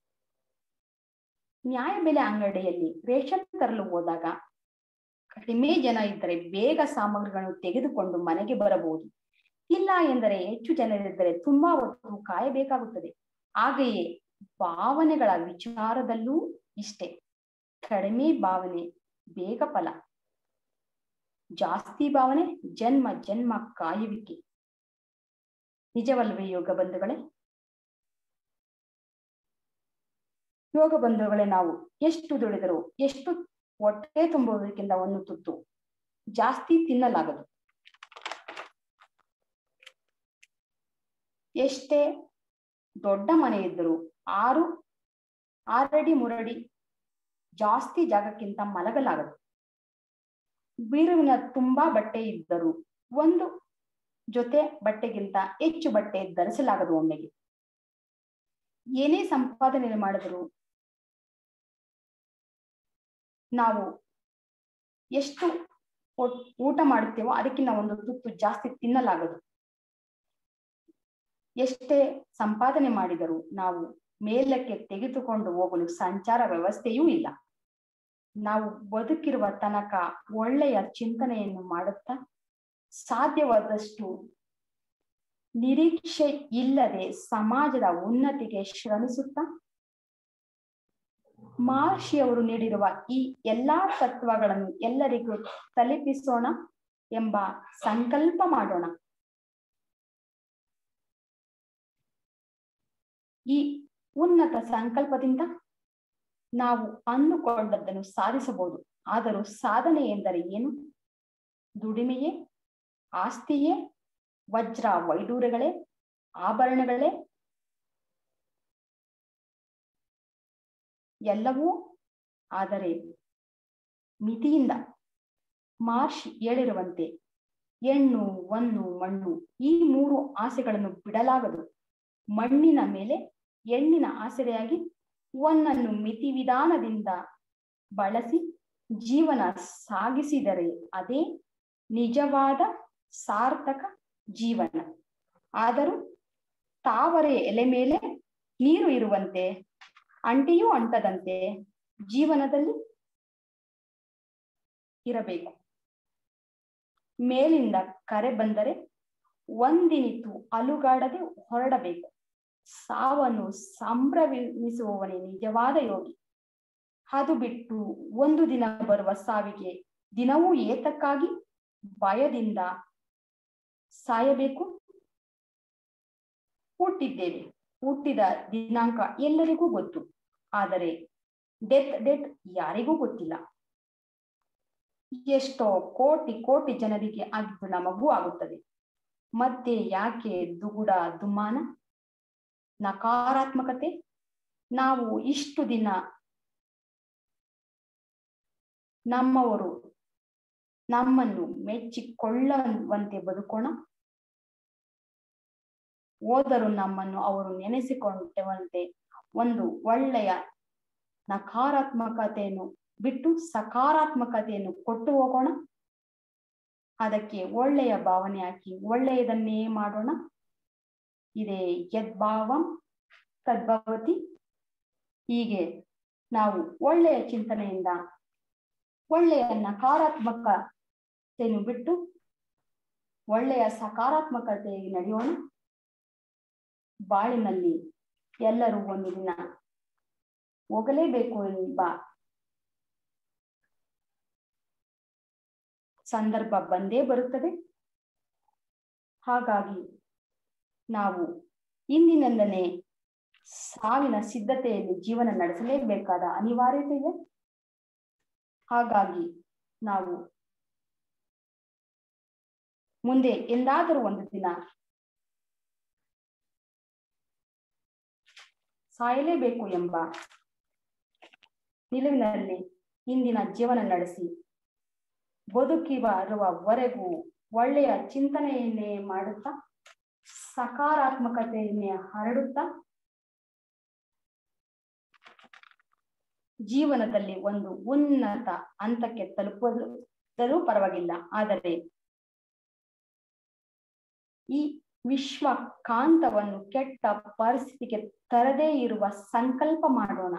ನ್ಯಾಯಬೆಲೆ ಅಂಗಡಿಯಲ್ಲಿ ರೇಷನ್ ತರಲು ಹೋದಾಗ ಕಡಿಮೆ ಜನ ಇದ್ದರೆ ಬೇಗ ಸಾಮಗ್ರಿಗಳನ್ನು ತೆಗೆದುಕೊಂಡು ಮನೆಗೆ ಬರಬಹುದು ಇಲ್ಲ ಎಂದರೆ ಹೆಚ್ಚು ಜನರಿದ್ದರೆ ತುಂಬಾ ಹೊತ್ತು ಕಾಯಬೇಕಾಗುತ್ತದೆ ಹಾಗೆಯೇ ಭಾವನೆಗಳ ವಿಚಾರದಲ್ಲೂ ಇಷ್ಟೇ ಕಡಿಮೆ ಭಾವನೆ ಬೇಗ ಫಲ ಜಾಸ್ತಿ ಭಾವನೆ ಜನ್ಮ ಜನ್ಮ ಕಾಯುವಿಕೆ ನಿಜವಲ್ವೇ ಯೋಗ ಬಂಧುಗಳೇ ಯೋಗ ಬಂಧುಗಳೇ ನಾವು ಎಷ್ಟು ದುಡಿದರೂ ಎಷ್ಟು ಹೊಟ್ಟೆ ತುಂಬುವುದಕ್ಕಿಂತ ಒಂದು ತುತ್ತು ಜಾಸ್ತಿ ತಿನ್ನಲಾಗದು ಎಷ್ಟೇ ದೊಡ್ಡ ಮನೆ ಇದ್ದರೂ ಆರು ಆರಡಿ ಮುರಡಿ ಜಾಸ್ತಿ ಜಾಗಕ್ಕಿಂತ ಮಲಗಲಾಗದು ಬೀರುವಿನ ತುಂಬಾ ಬಟ್ಟೆ ಇದ್ದರೂ ಒಂದು ಜೊತೆ ಬಟ್ಟೆಗಿಂತ ಹೆಚ್ಚು ಬಟ್ಟೆ ಧರಿಸಲಾಗದು ಒಮ್ಮೆಗೆ ಏನೇ ಸಂಪಾದನೆ ಮಾಡಿದರೂ ನಾವು ಎಷ್ಟು ಊಟ ಮಾಡುತ್ತೇವೋ ಅದಕ್ಕಿಂತ ಒಂದು ತುತ್ತು ಜಾಸ್ತಿ ತಿನ್ನಲಾಗದು ಎಷ್ಟೇ ಸಂಪಾದನೆ ಮಾಡಿದರೂ ನಾವು ಮೇಲಕ್ಕೆ ತೆಗೆದುಕೊಂಡು ಹೋಗಲು ಸಂಚಾರ ವ್ಯವಸ್ಥೆಯೂ ಇಲ್ಲ ನಾವು ಬದುಕಿರುವ ತನಕ ಒಳ್ಳೆಯ ಚಿಂತನೆಯನ್ನು ಮಾಡುತ್ತಾ ಸಾಧ್ಯವಾದಷ್ಟು ನಿರೀಕ್ಷೆ ಇಲ್ಲದೆ ಸಮಾಜದ ಉನ್ನತಿಗೆ ಶ್ರಮಿಸುತ್ತಾ ಮಹರ್ಷಿಯವರು ನೀಡಿರುವ ಈ ಎಲ್ಲಾ ತತ್ವಗಳನ್ನು ಎಲ್ಲರಿಗೂ ತಲುಪಿಸೋಣ ಎಂಬ ಸಂಕಲ್ಪ ಮಾಡೋಣ ಈ ಉನ್ನತ ಸಂಕಲ್ಪದಿಂದ ನಾವು ಅಂದುಕೊಂಡದ್ದನ್ನು ಸಾಧಿಸಬಹುದು ಆದರೂ ಸಾಧನೆ ಎಂದರೆ ಏನು ದುಡಿಮೆಯೇ ಆಸ್ತಿಯೇ ವಜ್ರ ವೈಡೂರ್ಯಗಳೇ ಆಭರಣಗಳೇ ಎಲ್ಲವೂ ಆದರೆ ಮಿತಿಯಿಂದ ಮಹರ್ಷಿ ಹೇಳಿರುವಂತೆ ಹೆಣ್ಣು ಹೊನ್ನು ಮಣ್ಣು ಈ ಮೂರು ಆಸೆಗಳನ್ನು ಬಿಡಲಾಗದು ಮಣ್ಣಿನ ಮೇಲೆ ಹೆಣ್ಣಿನ ಆಸರೆಯಾಗಿ ಒಂದನ್ನು ಮಿತಿ ವಿಧಾನದಿಂದ ಬಳಸಿ ಜೀವನ ಸಾಗಿಸಿದರೆ ಅದೇ ನಿಜವಾದ ಸಾರ್ಥಕ ಜೀವನ ಆದರೂ ತಾವರೆ ಎಲೆ ಮೇಲೆ ನೀರು ಇರುವಂತೆ ಅಂಟಿಯೂ ಅಂಟದಂತೆ ಜೀವನದಲ್ಲಿ ಇರಬೇಕು ಮೇಲಿಂದ ಕರೆ ಬಂದರೆ ಒಂದಿನಿತು ಅಲುಗಾಡದೆ ಹೊರಡಬೇಕು ಸಾವನ್ನು ಸಂಭ್ರಮಿಸುವವನೇ ನಿಜವಾದ ಯೋಗಿ ಅದು ಬಿಟ್ಟು ಒಂದು ದಿನ ಬರುವ ಸಾವಿಗೆ ದಿನವೂ ಏತಕ್ಕಾಗಿ ಭಯದಿಂದ ಸಾಯಬೇಕು ಹುಟ್ಟಿದ್ದೇವೆ ಹುಟ್ಟಿದ ದಿನಾಂಕ ಎಲ್ಲರಿಗೂ ಗೊತ್ತು ಆದರೆ ಡೆತ್ ಡೆತ್ ಯಾರಿಗೂ ಗೊತ್ತಿಲ್ಲ ಎಷ್ಟೋ ಕೋಟಿ ಕೋಟಿ ಜನರಿಗೆ ಆಗಿದ್ದು ನಮಗೂ ಆಗುತ್ತದೆ ಮತ್ತೆ ಯಾಕೆ ದುಗುಡ ದುಮ್ಮಾನ ನಕಾರಾತ್ಮಕತೆ ನಾವು ಇಷ್ಟು ದಿನ ನಮ್ಮವರು ನಮ್ಮನ್ನು ಮೆಚ್ಚಿಕೊಳ್ಳುವಂತೆ ಬದುಕೋಣ ಹೋದರು ನಮ್ಮನ್ನು ಅವರು ನೆನೆಸಿಕೊಂಡಂತೆ ಒಂದು ಒಳ್ಳೆಯ ನಕಾರಾತ್ಮಕತೆಯನ್ನು ಬಿಟ್ಟು ಸಕಾರಾತ್ಮಕತೆಯನ್ನು ಕೊಟ್ಟು ಹೋಗೋಣ ಅದಕ್ಕೆ ಒಳ್ಳೆಯ ಭಾವನೆ ಹಾಕಿ ಒಳ್ಳೆಯದನ್ನೇ ಮಾಡೋಣ ಇದೇ ಯದ್ಭಾವಂ ತದ್ಭವತಿ ಹೀಗೆ ನಾವು ಒಳ್ಳೆಯ ಚಿಂತನೆಯಿಂದ ಒಳ್ಳೆಯ ನಕಾರಾತ್ಮಕತೆಯನ್ನು ಬಿಟ್ಟು ಒಳ್ಳೆಯ ಸಕಾರಾತ್ಮಕತೆಗೆ ನಡೆಯೋಣ ಬಾಳಿನಲ್ಲಿ ಎಲ್ಲರೂ ಒಂದು ದಿನ ಹೋಗಲೇಬೇಕು ಎಂಬ ಸಂದರ್ಭ ಬಂದೇ ಬರುತ್ತದೆ ಹಾಗಾಗಿ ನಾವು ಇಂದಿನಿಂದಲೇ ಸಾವಿನ ಸಿದ್ಧತೆಯಲ್ಲಿ ಜೀವನ ನಡೆಸಲೇಬೇಕಾದ ಅನಿವಾರ್ಯತೆ ಇದೆ ಹಾಗಾಗಿ ನಾವು ಮುಂದೆ ಎಂದಾದರೂ ಒಂದು ದಿನ ಸಾಯಲೇಬೇಕು ಎಂಬ ನಿಲುವಿನಲ್ಲಿ ಇಂದಿನ ಜೀವನ ನಡೆಸಿ ಬದುಕಿ ಬರುವವರೆಗೂ ಒಳ್ಳೆಯ ಚಿಂತನೆಯನ್ನೇ ಮಾಡುತ್ತಾ ಸಕಾರಾತ್ಮಕತೆಯನ್ನೇ ಹರಡುತ್ತಾ ಜೀವನದಲ್ಲಿ ಒಂದು ಉನ್ನತ ಹಂತಕ್ಕೆ ತಲುಪಲು ಪರವಾಗಿಲ್ಲ ಆದರೆ ಈ ವಿಶ್ವ ಕಾಂತವನ್ನು ಕೆಟ್ಟ ಪರಿಸ್ಥಿತಿಗೆ ತರದೇ ಇರುವ ಸಂಕಲ್ಪ ಮಾಡೋಣ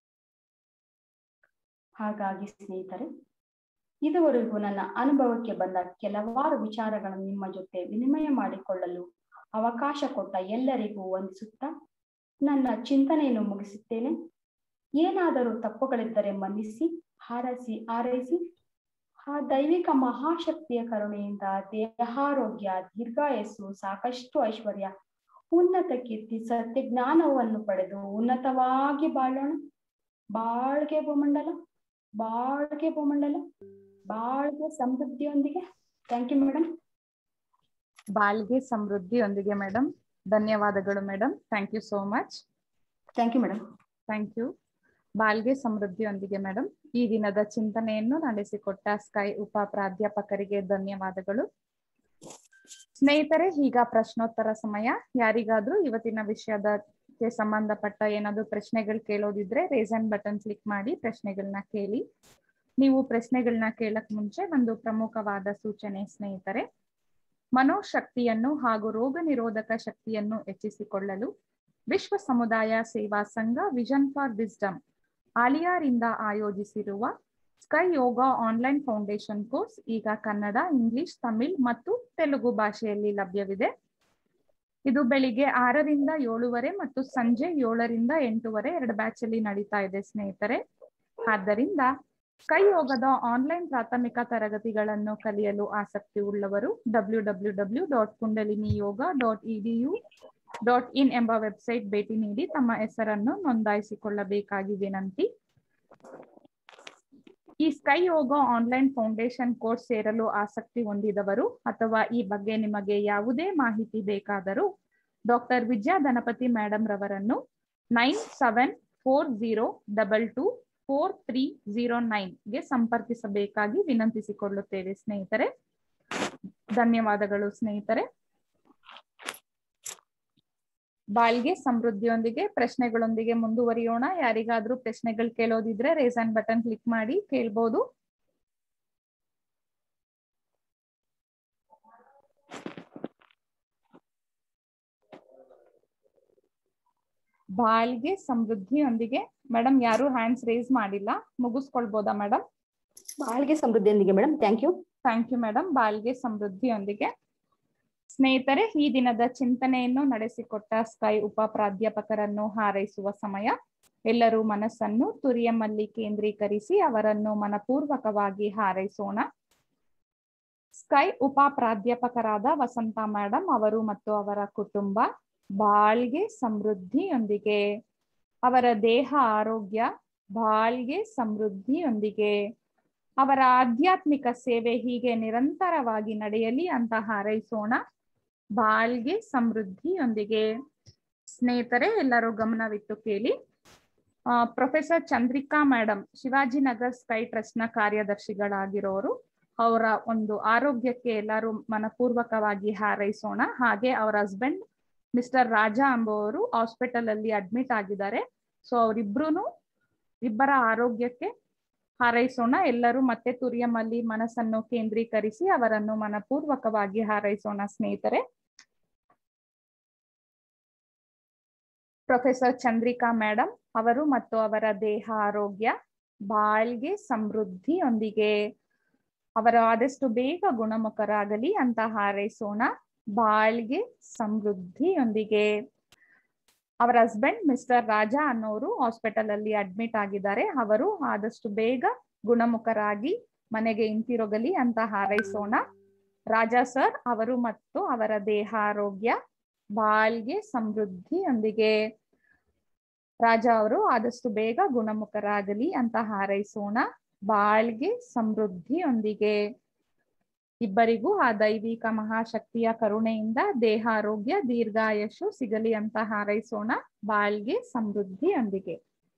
ಹಾಗಾಗಿ ಸ್ನೇಹಿತರೆ ಇದುವರೆಗೂ ನನ್ನ ಅನುಭವಕ್ಕೆ ಬಂದ ಕೆಲವಾರು ವಿಚಾರಗಳನ್ನು ನಿಮ್ಮ ಜೊತೆ ವಿನಿಮಯ ಮಾಡಿಕೊಳ್ಳಲು ಅವಕಾಶ ಕೊಟ್ಟ ಎಲ್ಲರಿಗೂ ವಂದಿಸುತ್ತಾ ನನ್ನ ಚಿಂತನೆಯನ್ನು ಮುಗಿಸುತ್ತೇನೆ ಏನಾದರೂ ತಪ್ಪುಗಳಿದ್ದರೆ ಮನ್ನಿಸಿ ಹಾರೈಸಿ ಆರೈಸಿ ಆ ದೈವಿಕ ಮಹಾಶಕ್ತಿಯ ಕರುಣೆಯಿಂದ ದೇಹಾರೋಗ್ಯ ದೀರ್ಘಾಯಸ್ಸು ಸಾಕಷ್ಟು ಐಶ್ವರ್ಯ ಉನ್ನತ ಕೀರ್ತಿ ಸತ್ಯ ಜ್ಞಾನವನ್ನು ಪಡೆದು ಉನ್ನತವಾಗಿ ಬಾಳೋಣ ಬಾಳ್ಗೆ ಭೂಮಂಡಲ ಬಾಳ್ಗೆ ಭೂಮಂಡಲ ಬಾಳ್ಗೆ ಸಮೃದ್ಧಿಯೊಂದಿಗೆ ಥ್ಯಾಂಕ್ ಯು ಮೇಡಮ್ ಬಾಳ್ಗೆ ಸಮೃದ್ಧಿಯೊಂದಿಗೆ ಮೇಡಮ್ ಧನ್ಯವಾದಗಳು madam thank you so much thank you madam thank you ಬಾಳ್ಗೆ ಸಮೃದ್ಧಿಯೊಂದಿಗೆ ಮೇಡಮ್ ಈ ದಿನದ ಚಿಂತನೆಯನ್ನು ನಡೆಸಿಕೊಟ್ಟ ಸ್ಕೈ ಉಪ ಪ್ರಾಧ್ಯಾಪಕರಿಗೆ ಧನ್ಯವಾದಗಳು ಸ್ನೇಹಿತರೆ ಈಗ ಪ್ರಶ್ನೋತ್ತರ ಸಮಯ ಯಾರಿಗಾದ್ರೂ ಇವತ್ತಿನ ವಿಷಯದಕ್ಕೆ ಸಂಬಂಧಪಟ್ಟ ಏನಾದ್ರು ಪ್ರಶ್ನೆಗಳು ಕೇಳೋದಿದ್ರೆ ರೇಸನ್ ಬಟನ್ ಕ್ಲಿಕ್ ಮಾಡಿ ಪ್ರಶ್ನೆಗಳನ್ನ ಕೇಳಿ ನೀವು ಪ್ರಶ್ನೆಗಳನ್ನ ಕೇಳಕ್ ಮುಂಚೆ ಒಂದು ಪ್ರಮುಖವಾದ ಸೂಚನೆ ಸ್ನೇಹಿತರೆ ಮನೋಶಕ್ತಿಯನ್ನು ಹಾಗೂ ರೋಗ ನಿರೋಧಕ ಶಕ್ತಿಯನ್ನು ಹೆಚ್ಚಿಸಿಕೊಳ್ಳಲು ವಿಶ್ವ ಸಮುದಾಯ ಸೇವಾ ಸಂಘ ವಿಷನ್ ಫಾರ್ ವಿಸ್ಡಮ್ ಆಲಿಯಾರಿಂದ ಆಯೋಜಿಸಿರುವ sky yoga online foundation course ಈಗ ಕನ್ನಡ ಇಂಗ್ಲಿಷ್ ತಮಿಳ್ ಮತ್ತು ತೆಲುಗು ಭಾಷೆಯಲ್ಲಿ ಲಭ್ಯವಿದೆ ಇದು ಬೆಳಿಗ್ಗೆ ಆರರಿಂದ ಏಳುವರೆ ಮತ್ತು ಸಂಜೆ ಏಳರಿಂದ ಎಂಟುವರೆ ಎರಡು ಬ್ಯಾಚ್ ಅಲ್ಲಿ ನಡೀತಾ ಇದೆ ಸ್ನೇಹಿತರೆ ಆದ್ದರಿಂದ ಸ್ಕೈ ಯೋಗದ ಆನ್ಲೈನ್ ಪ್ರಾಥಮಿಕ ತರಗತಿಗಳನ್ನು ಕಲಿಯಲು ಆಸಕ್ತಿ ಉಳ್ಳವರು W W W dot Kundalini yoga dot EDU dot in ಎಂಬ ವೆಬ್ಸೈಟ್ ಭೇಟಿ ನೀಡಿ ತಮ್ಮ ಹೆಸರನ್ನು ನೋಂದಾಯಿಸಿಕೊಳ್ಳಬೇಕಾಗಿ ವಿನಂತಿ ಈ sky yoga online foundation course ಸೇರಲು ಆಸಕ್ತಿ ಹೊಂದಿದವರು ಅಥವಾ ಈ ಬಗ್ಗೆ ನಿಮಗೆ ಯಾವುದೇ ಮಾಹಿತಿ ಬೇಕಾದರೂ ಡಾಕ್ಟರ್ ವಿದ್ಯಾ ಗಣಪತಿ ಮೇಡಮ್ ರವರನ್ನು nine seven four zero double two four three zero ನೈನ್ಗೆ ಸಂಪರ್ಕಿಸಬೇಕಾಗಿ ವಿನಂತಿಸಿಕೊಳ್ಳುತ್ತೇವೆ ಸ್ನೇಹಿತರೆ ಧನ್ಯವಾದಗಳು ಸ್ನೇಹಿತರೆ ಬಾಳ್ಗೆ ಸಮೃದ್ಧಿಯೊಂದಿಗೆ ಪ್ರಶ್ನೆಗಳೊಂದಿಗೆ ಮುಂದುವರಿಯೋಣ ಯಾರಿಗಾದ್ರೂ ಪ್ರಶ್ನೆಗಳು ಕೇಳೋದಿದ್ರೆ ರೇಸ್ ಅಂಡ್ ಬಟನ್ ಕ್ಲಿಕ್ ಮಾಡಿ ಕೇಳ್ಬೋದು ಬಾಳ್ಗೆ ಸಮೃದ್ಧಿಯೊಂದಿಗೆ ಮೇಡಮ್ ಯಾರು ಹ್ಯಾಂಡ್ಸ್ ರೇಸ್ ಮಾಡಿಲ್ಲ ಮುಗಿಸ್ಕೊಳ್ಬೋದಾ ಮೇಡಮ್ ಬಾಳ್ಗೆ ಸಮೃದ್ಧಿಯೊಂದಿಗೆ madam thank you thank you madam ಬಾಳ್ಗೆ ಸಮೃದ್ಧಿಯೊಂದಿಗೆ ಸ್ನೇಹಿತರೆ ಈ ದಿನದ ಚಿಂತನೆಯನ್ನು ನಡೆಸಿಕೊಟ್ಟ ಸ್ಕೈ ಉಪ ಪ್ರಾಧ್ಯಾಪಕರನ್ನು ಹಾರೈಸುವ ಸಮಯ ಎಲ್ಲರೂ ಮನಸ್ಸನ್ನು ತುರಿಯಮ್ಮಲ್ಲಿ ಕೇಂದ್ರೀಕರಿಸಿ ಅವರನ್ನು ಮನಪೂರ್ವಕವಾಗಿ ಹಾರೈಸೋಣ ಸ್ಕೈ ಉಪ ಪ್ರಾಧ್ಯಾಪಕರಾದ ವಸಂತ ಮೇಡಮ್ ಅವರು ಮತ್ತು ಅವರ ಕುಟುಂಬ ಬಾಳ್ಗೆ ಸಮೃದ್ಧಿಯೊಂದಿಗೆ ಅವರ ದೇಹ ಆರೋಗ್ಯ ಬಾಳ್ಗೆ ಸಮೃದ್ಧಿಯೊಂದಿಗೆ ಅವರ ಆಧ್ಯಾತ್ಮಿಕ ಸೇವೆ ಹೀಗೆ ನಿರಂತರವಾಗಿ ನಡೆಯಲಿ ಅಂತ ಹಾರೈಸೋಣ ಬಾಳ್ಗೆ ಸಮೃದ್ಧಿಯೊಂದಿಗೆ ಸ್ನೇಹಿತರೆ ಎಲ್ಲರೂ ಗಮನವಿಟ್ಟು ಕೇಳಿ professor Chandrika madam Shivajinagar sky trust ನ ಕಾರ್ಯದರ್ಶಿಗಳಾಗಿರೋರು ಅವರ ಒಂದು ಆರೋಗ್ಯಕ್ಕೆ ಎಲ್ಲರೂ ಮನಪೂರ್ವಕವಾಗಿ ಹಾರೈಸೋಣ ಹಾಗೆ ಅವರ ಹಸ್ಬೆಂಡ್ ಮಿಸ್ಟರ್ ರಾಜಾ ಎಂಬುವರು ಹಾಸ್ಪಿಟಲ್ ಅಲ್ಲಿ ಅಡ್ಮಿಟ್ ಆಗಿದ್ದಾರೆ ಸೊ ಅವರಿಬ್ರು ಇಬ್ಬರ ಆರೋಗ್ಯಕ್ಕೆ ಹಾರೈಸೋಣ ಎಲ್ಲರೂ ಮತ್ತೆ ತುರಿಯಮಲ್ಲಿ ಮನಸ್ಸನ್ನು ಕೇಂದ್ರೀಕರಿಸಿ ಅವರನ್ನು ಮನಪೂರ್ವಕವಾಗಿ ಹಾರೈಸೋಣ ಸ್ನೇಹಿತರೆ ಪ್ರೊಫೆಸರ್ ಚಂದ್ರಿಕಾ ಮೇಡಮ್ ಅವರು ಮತ್ತು ಅವರ ದೇಹ ಆರೋಗ್ಯ ಬಾಳ್ಗೆ ಸಮೃದ್ಧಿಯೊಂದಿಗೆ ಅವರು ಆದಷ್ಟು ಬೇಗ ಗುಣಮುಖರಾಗಲಿ ಅಂತ ಹಾರೈಸೋಣ ಬಾಳ್ಗೆ ಸಮೃದ್ಧಿಯೊಂದಿಗೆ ಅವರ ಹಸ್ಬೆಂಡ್ ಮಿಸ್ಟರ್ ರಾಜಾ ಅನ್ನೋರು ಹಾಸ್ಪಿಟಲ್ ಅಲ್ಲಿ ಅಡ್ಮಿಟ್ ಆಗಿದ್ದಾರೆ ಅವರು ಆದಷ್ಟು ಬೇಗ ಗುಣಮುಖರಾಗಿ ಮನೆಗೆ ಹಿಂತಿರುಗಲಿ ಅಂತ ಹಾರೈಸೋಣ ರಾಜಾ ಸರ್ ಅವರು ಮತ್ತು ಅವರ ದೇಹ ಆರೋಗ್ಯ ಬಾಳ್ಗೆ ಸಮೃದ್ಧಿಯೊಂದಿಗೆ ರಾಜಾ ಅವರು ಆದಷ್ಟು ಬೇಗ ಗುಣಮುಖರಾಗಲಿ ಅಂತ ಹಾರೈಸೋಣ ಬಾಳ್ಗೆ ಸಮೃದ್ಧಿಯೊಂದಿಗೆ ಇಬ್ಬರಿಗೂ ಆ ದೈವಿಕ ಮಹಾಶಕ್ತಿಯ ಕರುಣೆಯಿಂದ ದೇಹ ಆರೋಗ್ಯ ದೀರ್ಘಾಯಸ್ಸು ಸಿಗಲಿ ಅಂತ ಹಾರೈಸೋಣ ಬಾಳ್ಗೆ ಸಮೃದ್ಧಿಯೊಂದಿಗೆ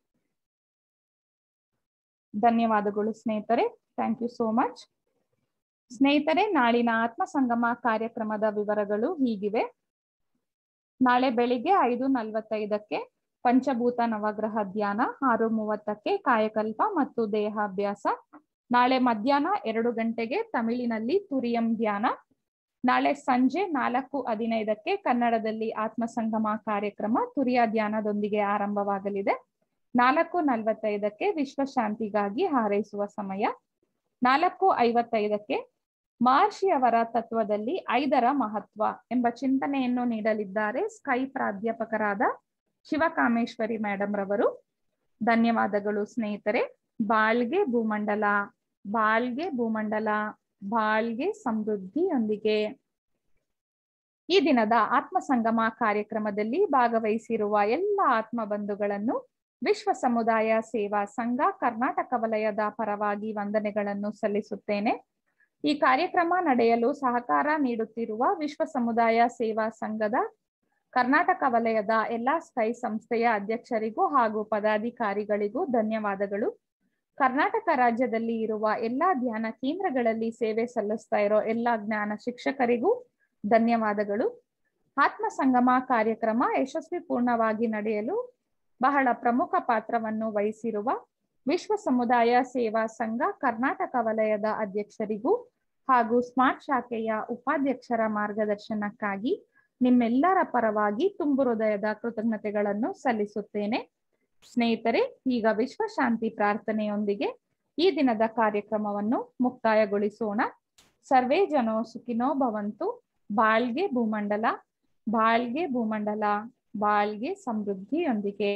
ಧನ್ಯವಾದಗಳು ಸ್ನೇಹಿತರೆ ಥ್ಯಾಂಕ್ ಯು ಸೋ ಮಚ್ ಸ್ನೇಹಿತರೆ ನಾಳಿನ ಆತ್ಮ ಸಂಗಮ ಕಾರ್ಯಕ್ರಮದ ವಿವರಗಳು ಹೀಗಿವೆ ನಾಳೆ ಬೆಳಿಗ್ಗೆ ಐದು ನಲವತ್ತೈದಕ್ಕೆ ಪಂಚಭೂತ ನವಗ್ರಹ ಧ್ಯಾನ ಆರು ಮೂವತ್ತಕ್ಕೆ ಕಾಯಕಲ್ಪ ಮತ್ತು ದೇಹಾಭ್ಯಾಸ ನಾಳೆ ಮಧ್ಯಾಹ್ನ ಎರಡು ಗಂಟೆಗೆ ತಮಿಳಿನಲ್ಲಿ ತುರಿಯಂ ಧ್ಯಾನ ನಾಳೆ ಸಂಜೆ ನಾಲ್ಕು ಹದಿನೈದಕ್ಕೆ ಕನ್ನಡದಲ್ಲಿ ಆತ್ಮ ಸಂಗಮ ಕಾರ್ಯಕ್ರಮ ತುರಿಯ ಧ್ಯಾನದೊಂದಿಗೆ ಆರಂಭವಾಗಲಿದೆ ನಾಲ್ಕು ನಲವತ್ತೈದಕ್ಕೆ ವಿಶ್ವಶಾಂತಿಗಾಗಿ ಹಾರೈಸುವ ಸಮಯ ನಾಲ್ಕು ಐವತ್ತೈದಕ್ಕೆ ಮಹರ್ಷಿಯವರ ತತ್ವದಲ್ಲಿ ಐದರ ಮಹತ್ವ ಎಂಬ ಚಿಂತನೆಯನ್ನು ನೀಡಲಿದ್ದಾರೆ ಸ್ಕೈ ಪ್ರಾಧ್ಯಾಪಕರಾದ ಶಿವಕಾಮೇಶ್ವರಿ ಮೇಡಮ್ ರವರು ಧನ್ಯವಾದಗಳು ಸ್ನೇಹಿತರೆ ಬಾಳ್ಗೆ ಭೂಮಂಡಲ ಬಾಳ್ಗೆ ಭೂಮಂಡಲ ಬಾಳ್ಗೆ ಸಮೃದ್ಧಿಯೊಂದಿಗೆ ಈ ದಿನದ ಆತ್ಮ ಸಂಗಮ ಕಾರ್ಯಕ್ರಮದಲ್ಲಿ ಭಾಗವಹಿಸಿರುವ ಎಲ್ಲ ಆತ್ಮ ಬಂಧುಗಳನ್ನು ವಿಶ್ವ ಸಮುದಾಯ ಸೇವಾ ಸಂಘ ಕರ್ನಾಟಕ ವಲಯದ ಪರವಾಗಿ ವಂದನೆಗಳನ್ನು ಸಲ್ಲಿಸುತ್ತೇನೆ ಈ ಕಾರ್ಯಕ್ರಮ ನಡೆಯಲು ಸಹಕಾರ ನೀಡುತ್ತಿರುವ ವಿಶ್ವ ಸಮುದಾಯ ಸೇವಾ ಸಂಘದ ಕರ್ನಾಟಕ ವಲಯದ ಎಲ್ಲಾ ಸ್ಕೈ ಸಂಸ್ಥೆಯ ಅಧ್ಯಕ್ಷರಿಗೂ ಹಾಗೂ ಪದಾಧಿಕಾರಿಗಳಿಗೂ ಧನ್ಯವಾದಗಳು ಕರ್ನಾಟಕ ರಾಜ್ಯದಲ್ಲಿ ಇರುವ ಎಲ್ಲಾ ಧ್ಯಾನ ಕೇಂದ್ರಗಳಲ್ಲಿ ಸೇವೆ ಸಲ್ಲಿಸ್ತಾ ಇರೋ ಎಲ್ಲಾ ಜ್ಞಾನ ಶಿಕ್ಷಕರಿಗೂ ಧನ್ಯವಾದಗಳು ಆತ್ಮ ಸಂಗಮ ಕಾರ್ಯಕ್ರಮ ಯಶಸ್ವಿ ಪೂರ್ಣವಾಗಿ ನಡೆಯಲು ಬಹಳ ಪ್ರಮುಖ ಪಾತ್ರವನ್ನು ವಹಿಸಿರುವ ವಿಶ್ವ ಸಮುದಾಯ ಸೇವಾ ಸಂಘ ಕರ್ನಾಟಕ ವಲಯದ ಅಧ್ಯಕ್ಷರಿಗೂ ಹಾಗೂ ಸ್ಮಾರ್ಟ್ ಶಾಖೆಯ ಉಪಾಧ್ಯಕ್ಷರ ಮಾರ್ಗದರ್ಶನಕ್ಕಾಗಿ ನಿಮ್ಮೆಲ್ಲರ ಪರವಾಗಿ ತುಂಬು ಹೃದಯದ ಕೃತಜ್ಞತೆಗಳನ್ನು ಸಲ್ಲಿಸುತ್ತೇನೆ ಸ್ನೇಹಿತರೆ ಈಗ ವಿಶ್ವಶಾಂತಿ ಪ್ರಾರ್ಥನೆಯೊಂದಿಗೆ ಈ ದಿನದ ಕಾರ್ಯಕ್ರಮವನ್ನು ಮುಕ್ತಾಯಗೊಳಿಸೋಣ ಸರ್ವೇ ಜನೋ ಸುಖಿನೋ ಭವಂತು ಬಾಳ್ಗೆ ಭೂಮಂಡಲ ಬಾಳ್ಗೆ ಭೂಮಂಡಲ ಬಾಳ್ಗೆ ಸಮೃದ್ಧಿಯೊಂದಿಗೆ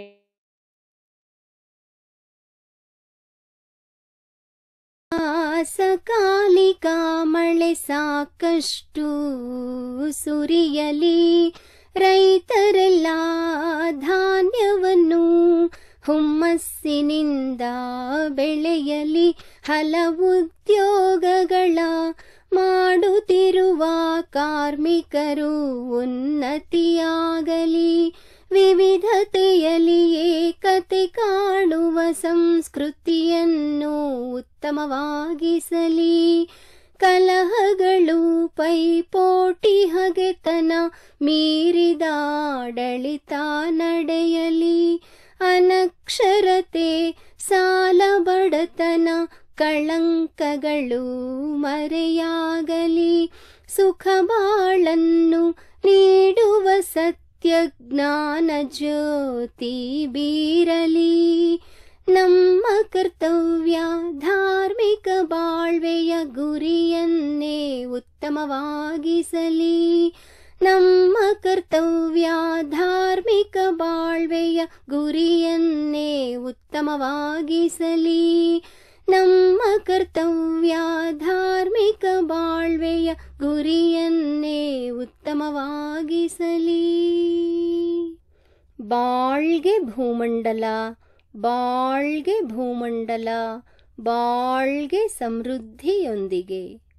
ಸಕಾಲಿಕ ಮಳೆ ಸಾಕಷ್ಟು ಸುರಿಯಲಿ ರೈತರೆಲ್ಲ ಧಾನ್ಯವನ್ನು ಹುಮ್ಮಸ್ಸಿನಿಂದ ಬೆಳೆಯಲಿ ಹಲವು ಉದ್ಯೋಗಗಳ ಮಾಡುತ್ತಿರುವ ಕಾರ್ಮಿಕರು ಉನ್ನತಿಯಾಗಲಿ ವಿವಿಧತೆಯಲ್ಲಿ ಏಕತೆ ಕಾಣುವ ಸಂಸ್ಕೃತಿಯನ್ನು ಉತ್ತಮವಾಗಿಸಲಿ ಕಲಹಗಳು ಪೈಪೋಟಿ ಹಗೆತನ ಮೀರಿದ ಆಡಳಿತ ನಡೆಯಲಿ ಅನಕ್ಷರತೆ ಸಾಲ ಬಡತನ ಕಳಂಕಗಳು ಮರೆಯಾಗಲಿ ಸುಖ ಬಾಳನ್ನು ನೀಡುವ ಸತ್ಯ ಜ್ಞಾನ ಜ್ಯೋತಿ ಬೀರಲಿ ನಮ್ಮ ಕರ್ತವ್ಯ ಧಾರ್ಮಿಕ ಬಾಳ್ವೆಯ ಗುರಿಯನ್ನೇ ಉತ್ತಮವಾಗಿಸಲಿ ನಮ್ಮ ಕರ್ತವ್ಯ ಧಾರ್ಮಿಕ ಬಾಳ್ವೆಯ ಗುರಿಯನ್ನೇ ಉತ್ತಮವಾಗಿಸಲಿ ನಮ್ಮ ಕರ್ತವ್ಯ ಧಾರ್ಮಿಕ ಬಾಳ್ವೆಯ ಗುರಿಯನ್ನೇ ಉತ್ತಮವಾಗಿಸಲಿ ಬಾಳ್ಗೆ ಭೂಮಂಡಲ ಬಾಳ್ಗೆ ಭೂಮಂಡಲ ಬಾಳ್ಗೆ ಸಮೃದ್ಧಿಯೊಂದಿಗೆ